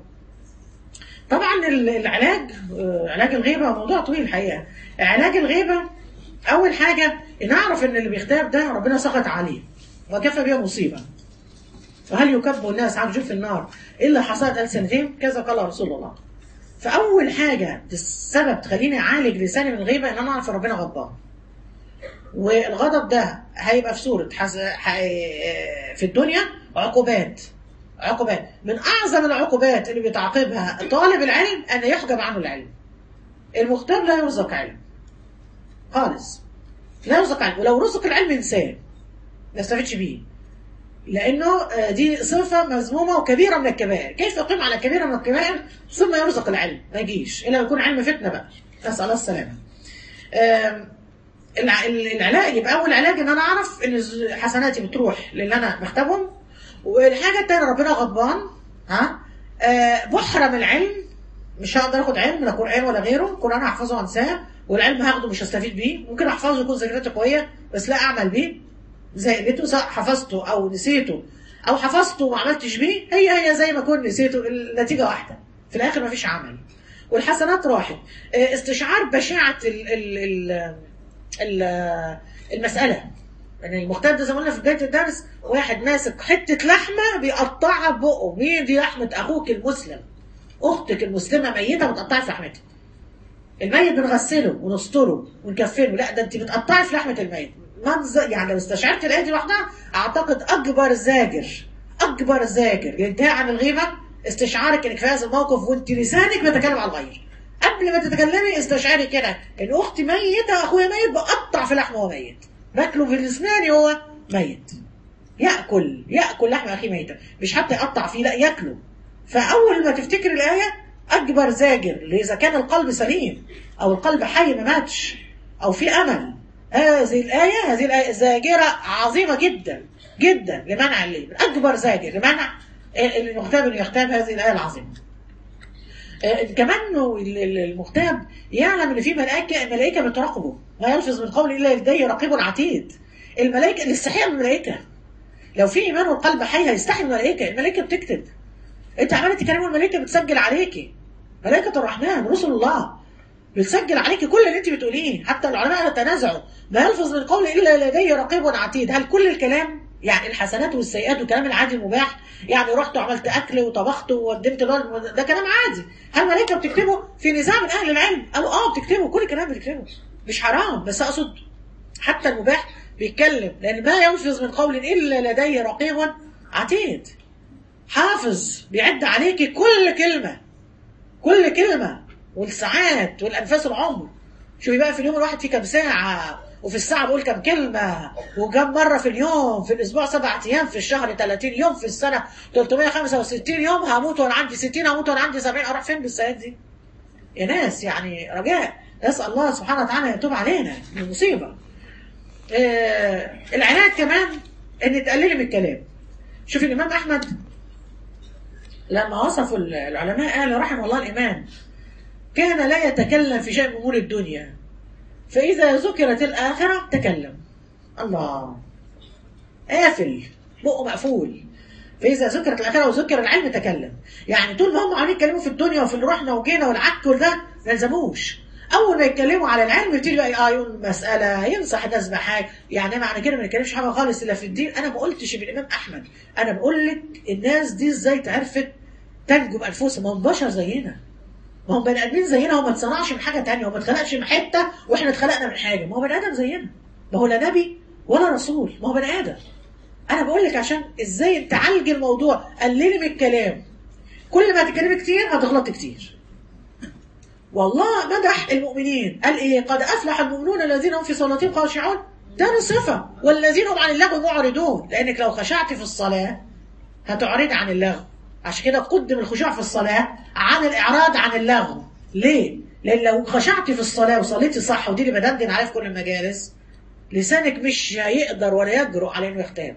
طبعا ال- العلاج آه، علاج الغيبه موضوع طويل الحقيقه علاج الغيبه اول حاجه نعرف ان اللي بيغتاب ده ربنا سخط عليه وكفى به مصيبه فهل يكب الناس عن جوف النار الا حصاد السنتين كذا قال رسول الله فاول حاجه السبب تخليني اعالج لساني من الغيبه ان انا اعرف إن ربنا غضبان والغضب ده هيبقى في صوره حز... ح... في الدنيا عقوبات عقوبات من اعظم العقوبات اللي بيتعاقبها طالب العلم ان يحجب عنه العلم المغتاب لا يرزق علم خالص لا يرزق علم ولو رزق العلم انسان ما يستفدش بيه لانه آه، دي صفه مذمومه وكبيره من الكبائر كيف يقيم على كبيره من الكبائر ثم يرزق العلم ما يجيش الا يكون علم فتنه بقى نسال الله السلامه آم، الع- العلاج يبقى اول علاج ان انا اعرف ان ز- حسناتي بتروح للي انا بختبهم والحاجه الثانيه ربنا غضبان ها آه، بحرم العلم مش هقدر اخد علم لا قران ولا غيره القران هحفظه وانساه والعلم هاخده مش هستفيد بيه ممكن احفظه يكون ذاكرته قويه بس لا اعمل بيه زي لقيته سواء حفظته او نسيته او حفظته وما عملتش بيه هي هي زي ما كنت نسيته النتيجه واحده في الاخر مفيش عمل والحسنات راحت آه، استشعار بشاعه ال ال ال ال المساله يعني المغتاب ده زي ما قلنا في بدايه الدرس واحد ماسك حته لحمه بيقطعها ببقه مين دي لحمه اخوك المسلم اختك المسلمه ميته وتقطعي في لحمتها الميت بنغسله ونستره ونكفنه لا ده انت بتقطعي في لحمه الميت منظر يعني لو استشعرت الايه دي لوحدها اعتقد اكبر زاجر اكبر زاجر للانتهاء عن الغيبه استشعارك انك في هذا الموقف وانت لسانك بيتكلم على الغير قبل ما تتكلمي استشعري كده ان اختي ميته اخويا ميت بقطع في لحمه وهو ميت باكله في الاسنان وهو ميت ياكل ياكل لحم اخيه ميتا مش حتى يقطع فيه لا ياكله فاول ما تفتكر الايه اكبر زاجر اذا كان القلب سليم او القلب حي ما ماتش او في امل هذه الايه هذه الايه زاجره عظيمه جدا جدا لمنع الليل اكبر زاجر لمنع المغتاب انه يغتاب هذه الايه العظيمه آه، كمان إنه ال- ال- المغتاب يعلم ان في ملائكه الملائكه بتراقبه ما يلفظ من قول الا لديه رقيب عتيد الملائكه الاستحياء من الملائكه لو في ايمان والقلب حي هيستحي من الملائكه الملائكه بتكتب انت عماله تتكلم والملائكه بتسجل عليكي ملائكه الرحمن رسل الله بتسجل عليكي كل اللي انت بتقوليه حتى العلماء تنازعوا ما يلفظ من قول الا لديه رقيب عتيد هل كل الكلام يعني الحسنات والسيئات والكلام العادي المباح يعني رحت وعملت اكل وطبخت وقدمت الولد ده كلام عادي هل الملائكه بتكتبه في نزاع من اهل العلم قالوا اه بتكتبه كل الكلام بتكتبه مش حرام بس اقصد حتى المباح بيتكلم لان ما ينفذ من قول الا لديه رقيب عتيد حافظ بيعد عليكي كل كلمه كل كلمه والساعات والانفاس العمر شوفي بقى في اليوم الواحد فيه كام ساعه وفي الساعه بقول كام كلمه وكم مره في اليوم في الاسبوع سبعة ايام في الشهر 30 يوم في السنه 365 يوم هموت وانا عندي 60 هموت وانا عندي 70 اروح فين بالساعات دي؟ يا ناس يعني رجاء نسال الله سبحانه وتعالى يتوب علينا من المصيبه. آه العناية كمان ان تقللي من الكلام. شوفي الامام احمد لما وصفوا العلماء قالوا رحمه الله الامام كان لا يتكلم في شيء من امور الدنيا فاذا ذكرت الاخره تكلم. الله قافل بقه مقفول فاذا ذكرت الاخره وذكر العلم تكلم يعني طول ما هم عمالين يتكلموا في الدنيا وفي اللي رحنا وجينا والعك وده ما يلزموش اول ما يتكلموا على العلم يبتدي بقى اه يقول مساله ينصح الناس بحاجه يعني معنى كده ما نتكلمش حاجه خالص الا في الدين انا ما قلتش بالامام احمد انا بقول لك الناس دي ازاي تعرفت تنجو بانفسها ما هم بشر زينا ما هم بني ادمين زينا هو ما اتصنعش من حاجه تانية هو ما اتخلقش من حته واحنا اتخلقنا من حاجه ما هو بني ادم زينا ما هو لا نبي ولا رسول ما هو بني ادم انا بقول لك عشان ازاي تعالجي الموضوع قللي من الكلام كل ما تتكلمي كتير هتغلطي كتير والله مدح المؤمنين قال ايه قد افلح المؤمنون الذين هم في صلاتهم خاشعون ده صفة والذين هم عن اللغو معرضون لانك لو خشعت في الصلاة هتعرض عن اللغو عشان كده قدم الخشوع في الصلاة عن الاعراض عن اللغو ليه لان لو خشعت في الصلاة وصليتي صح ودي اللي بدندن عليها في كل المجالس لسانك مش هيقدر ولا يجرؤ على انه يختام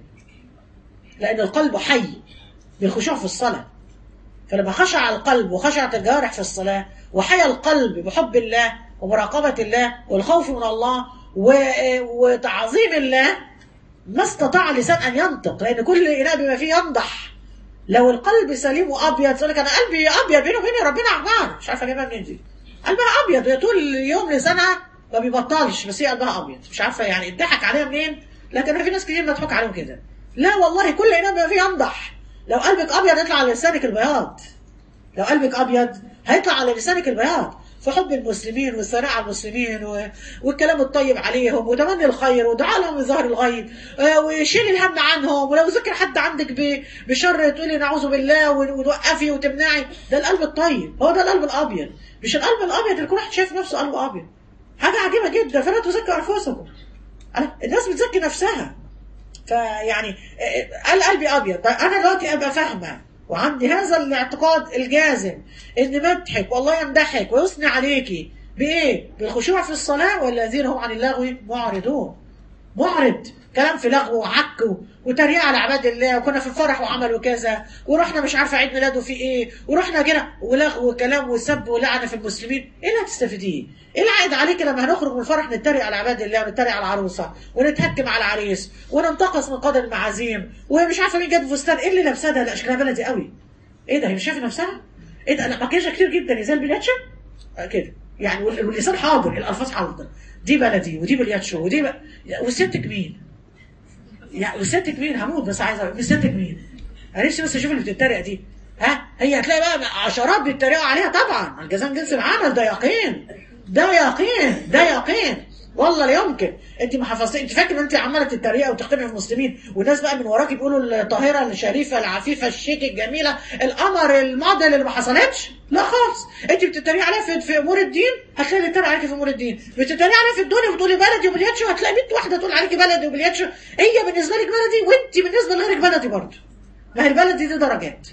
لان القلب حي بالخشوع في الصلاه فلما خشع القلب وخشعت الجوارح في الصلاة وحيا القلب بحب الله ومراقبة الله والخوف من الله و... وتعظيم الله ما استطاع اللسان أن ينطق لأن كل إناء بما فيه ينضح لو القلب سليم وأبيض تقول لك أنا قلبي أبيض بيني وبين ربنا عمار مش عارفة أجيبها منين دي قلبها أبيض هي طول اليوم لسانها ما بيبطلش بس هي قلبها أبيض مش عارفة يعني اتضحك عليها منين لكن في ناس كتير مضحوك عليهم كده لا والله كل إناء بما فيه ينضح لو قلبك ابيض يطلع على لسانك البياض لو قلبك ابيض هيطلع على لسانك البياض فحب المسلمين والثناء على المسلمين و... والكلام الطيب عليهم وتمني الخير ودعاء لهم بظهر الغيب آه وشيل الهم عنهم ولو ذكر حد عندك ب... بشر تقولي نعوذ بالله وتوقفي وتمنعي ده القلب الطيب هو ده القلب الابيض مش القلب الابيض اللي كل واحد شايف نفسه قلبه ابيض حاجه عجيبه جدا فلا تزكوا انفسكم الناس بتزكي نفسها فيعني قال قلبي ابيض انا دلوقتي ابقى فاهمه وعندي هذا الاعتقاد الجازم ان مدحك والله يمدحك ويثني عليكي بايه؟ بالخشوع في الصلاه والذين هم عن اللغو معرضون معرض كلام في لغو وعك وتريقه على عباد الله وكنا في الفرح وعملوا كذا ورحنا مش عارفه عيد ميلاده في ايه ورحنا كده ولغو وكلام وسب ولعنه في المسلمين ايه اللي هتستفيديه؟ ايه العائد عليك لما هنخرج من الفرح نتريق على عباد الله ونتريق على العروسه ونتهكم على العريس وننتقص من قدر المعازيم ومش عارفه مين جاب فستان ايه اللي لابساه ده لا شكلها بلدي قوي ايه ده هي مش شايفه نفسها؟ ايه ده انا مكياجها كتير جدا زي البلياتشا آه كده يعني واللسان حاضر الالفاظ حاضره دي بلدي ودي بلياتشو ودي ب... وستك مين؟ يعني وستك مين هموت بس عايزه ستك مين؟ نفسي بس اشوف اللي بتتريق دي ها هي هتلاقي بقى عشرات بيتريقوا عليها طبعا الجزاء جنس العمل ده يقين ده يقين ده يقين والله لا يمكن انت ما حفظتي انت فاكر انت عماله تتريقي وتقتنعي في المسلمين والناس بقى من وراكي بيقولوا الطاهره الشريفه العفيفه الشيك الجميله القمر الموديل اللي ما حصلتش لا خالص انت بتتريقي عليها في, في امور الدين هتلاقي اللي يتريق عليكي في امور الدين بتتريقي عليها في الدنيا وتقولي بلدي وبلياتشو هتلاقي 100 واحده تقول عليكي بلدي وبلياتشو هي بالنسبه لك بلدي وانت بالنسبه لغيرك بلدي برضه ما هي البلدي دي درجات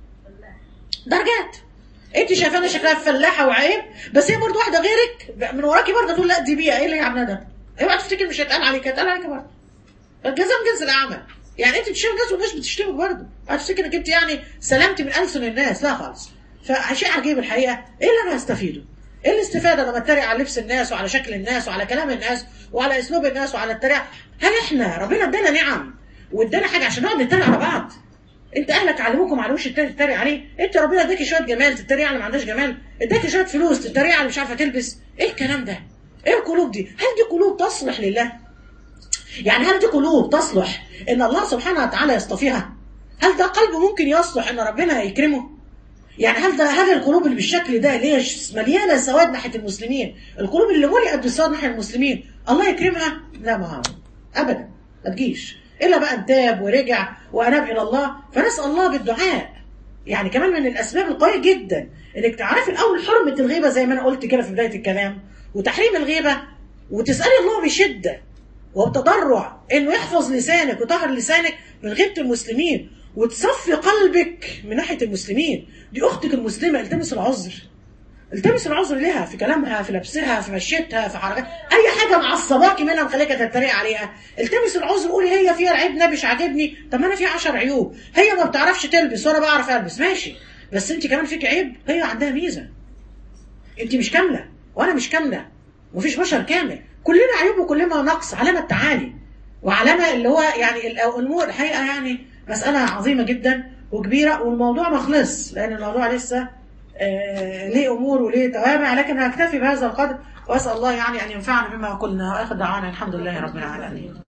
درجات انت شايفانا شكلها فلاحه وعيب بس هي برضه واحده غيرك من وراكي برضه تقول لا دي بيئه ايه اللي عاملاه ده؟ اوعى تفتكر مش هيتقال عليك هيتقال عليك برضه الجزاء من جنس الاعمال يعني انت بتشتمي الناس والناس بتشتمك برضه هتفتكر انك انت يعني سلمتي من السن الناس لا خالص فشيء عجيب الحقيقه ايه اللي انا هستفيده؟ ايه الاستفاده لما اتريق على لبس الناس وعلى شكل الناس وعلى كلام الناس وعلى اسلوب الناس وعلى التريق هل احنا ربنا ادانا نعم وادانا حاجه عشان نقعد نتريق على بعض انت اهلك علموكم على وش التاني تتريق عليه انت ربنا اداكي شويه جمال تتريق على ما عندهاش جمال اداكي شويه فلوس تتريق على مش عارفه تلبس ايه الكلام ده ايه القلوب دي هل دي قلوب تصلح لله يعني هل دي قلوب تصلح ان الله سبحانه وتعالى يصطفيها هل ده قلب ممكن يصلح ان ربنا يكرمه يعني هل ده هل القلوب اللي بالشكل ده اللي هي مليانه سواد ناحيه المسلمين القلوب اللي ملئت بالسواد ناحيه المسلمين الله يكرمها لا ما هو ابدا ما تجيش الا بقى ان تاب ورجع واناب الى الله فنسال الله بالدعاء يعني كمان من الاسباب القويه جدا انك تعرفي الاول حرمه الغيبه زي ما انا قلت كده في بدايه الكلام وتحريم الغيبه وتسالي الله بشده وبتضرع انه يحفظ لسانك وطهر لسانك من غيبه المسلمين وتصفي قلبك من ناحيه المسلمين دي اختك المسلمه التمس العذر التمس العذر لها في كلامها في لبسها في مشيتها في حركات اي حاجه معصباكي منها مخليك تتريق عليها التمس العذر قولي هي فيها عيب ده مش عاجبني طب ما انا في 10 عيوب هي ما بتعرفش تلبس وانا بعرف البس ماشي بس انت كمان فيك عيب هي عندها ميزه انت مش كامله وانا مش كامله مفيش بشر كامل كلنا عيوب وكلنا نقص علامه تعالي وعلامه اللي هو يعني الامور الحقيقه يعني مساله عظيمه جدا وكبيره والموضوع ما خلص لان الموضوع لسه آه ليه امور وليه توابع لكن هكتفي بهذا القدر واسال الله يعني ان ينفعنا بما قلنا واخر دعوانا الحمد لله رب العالمين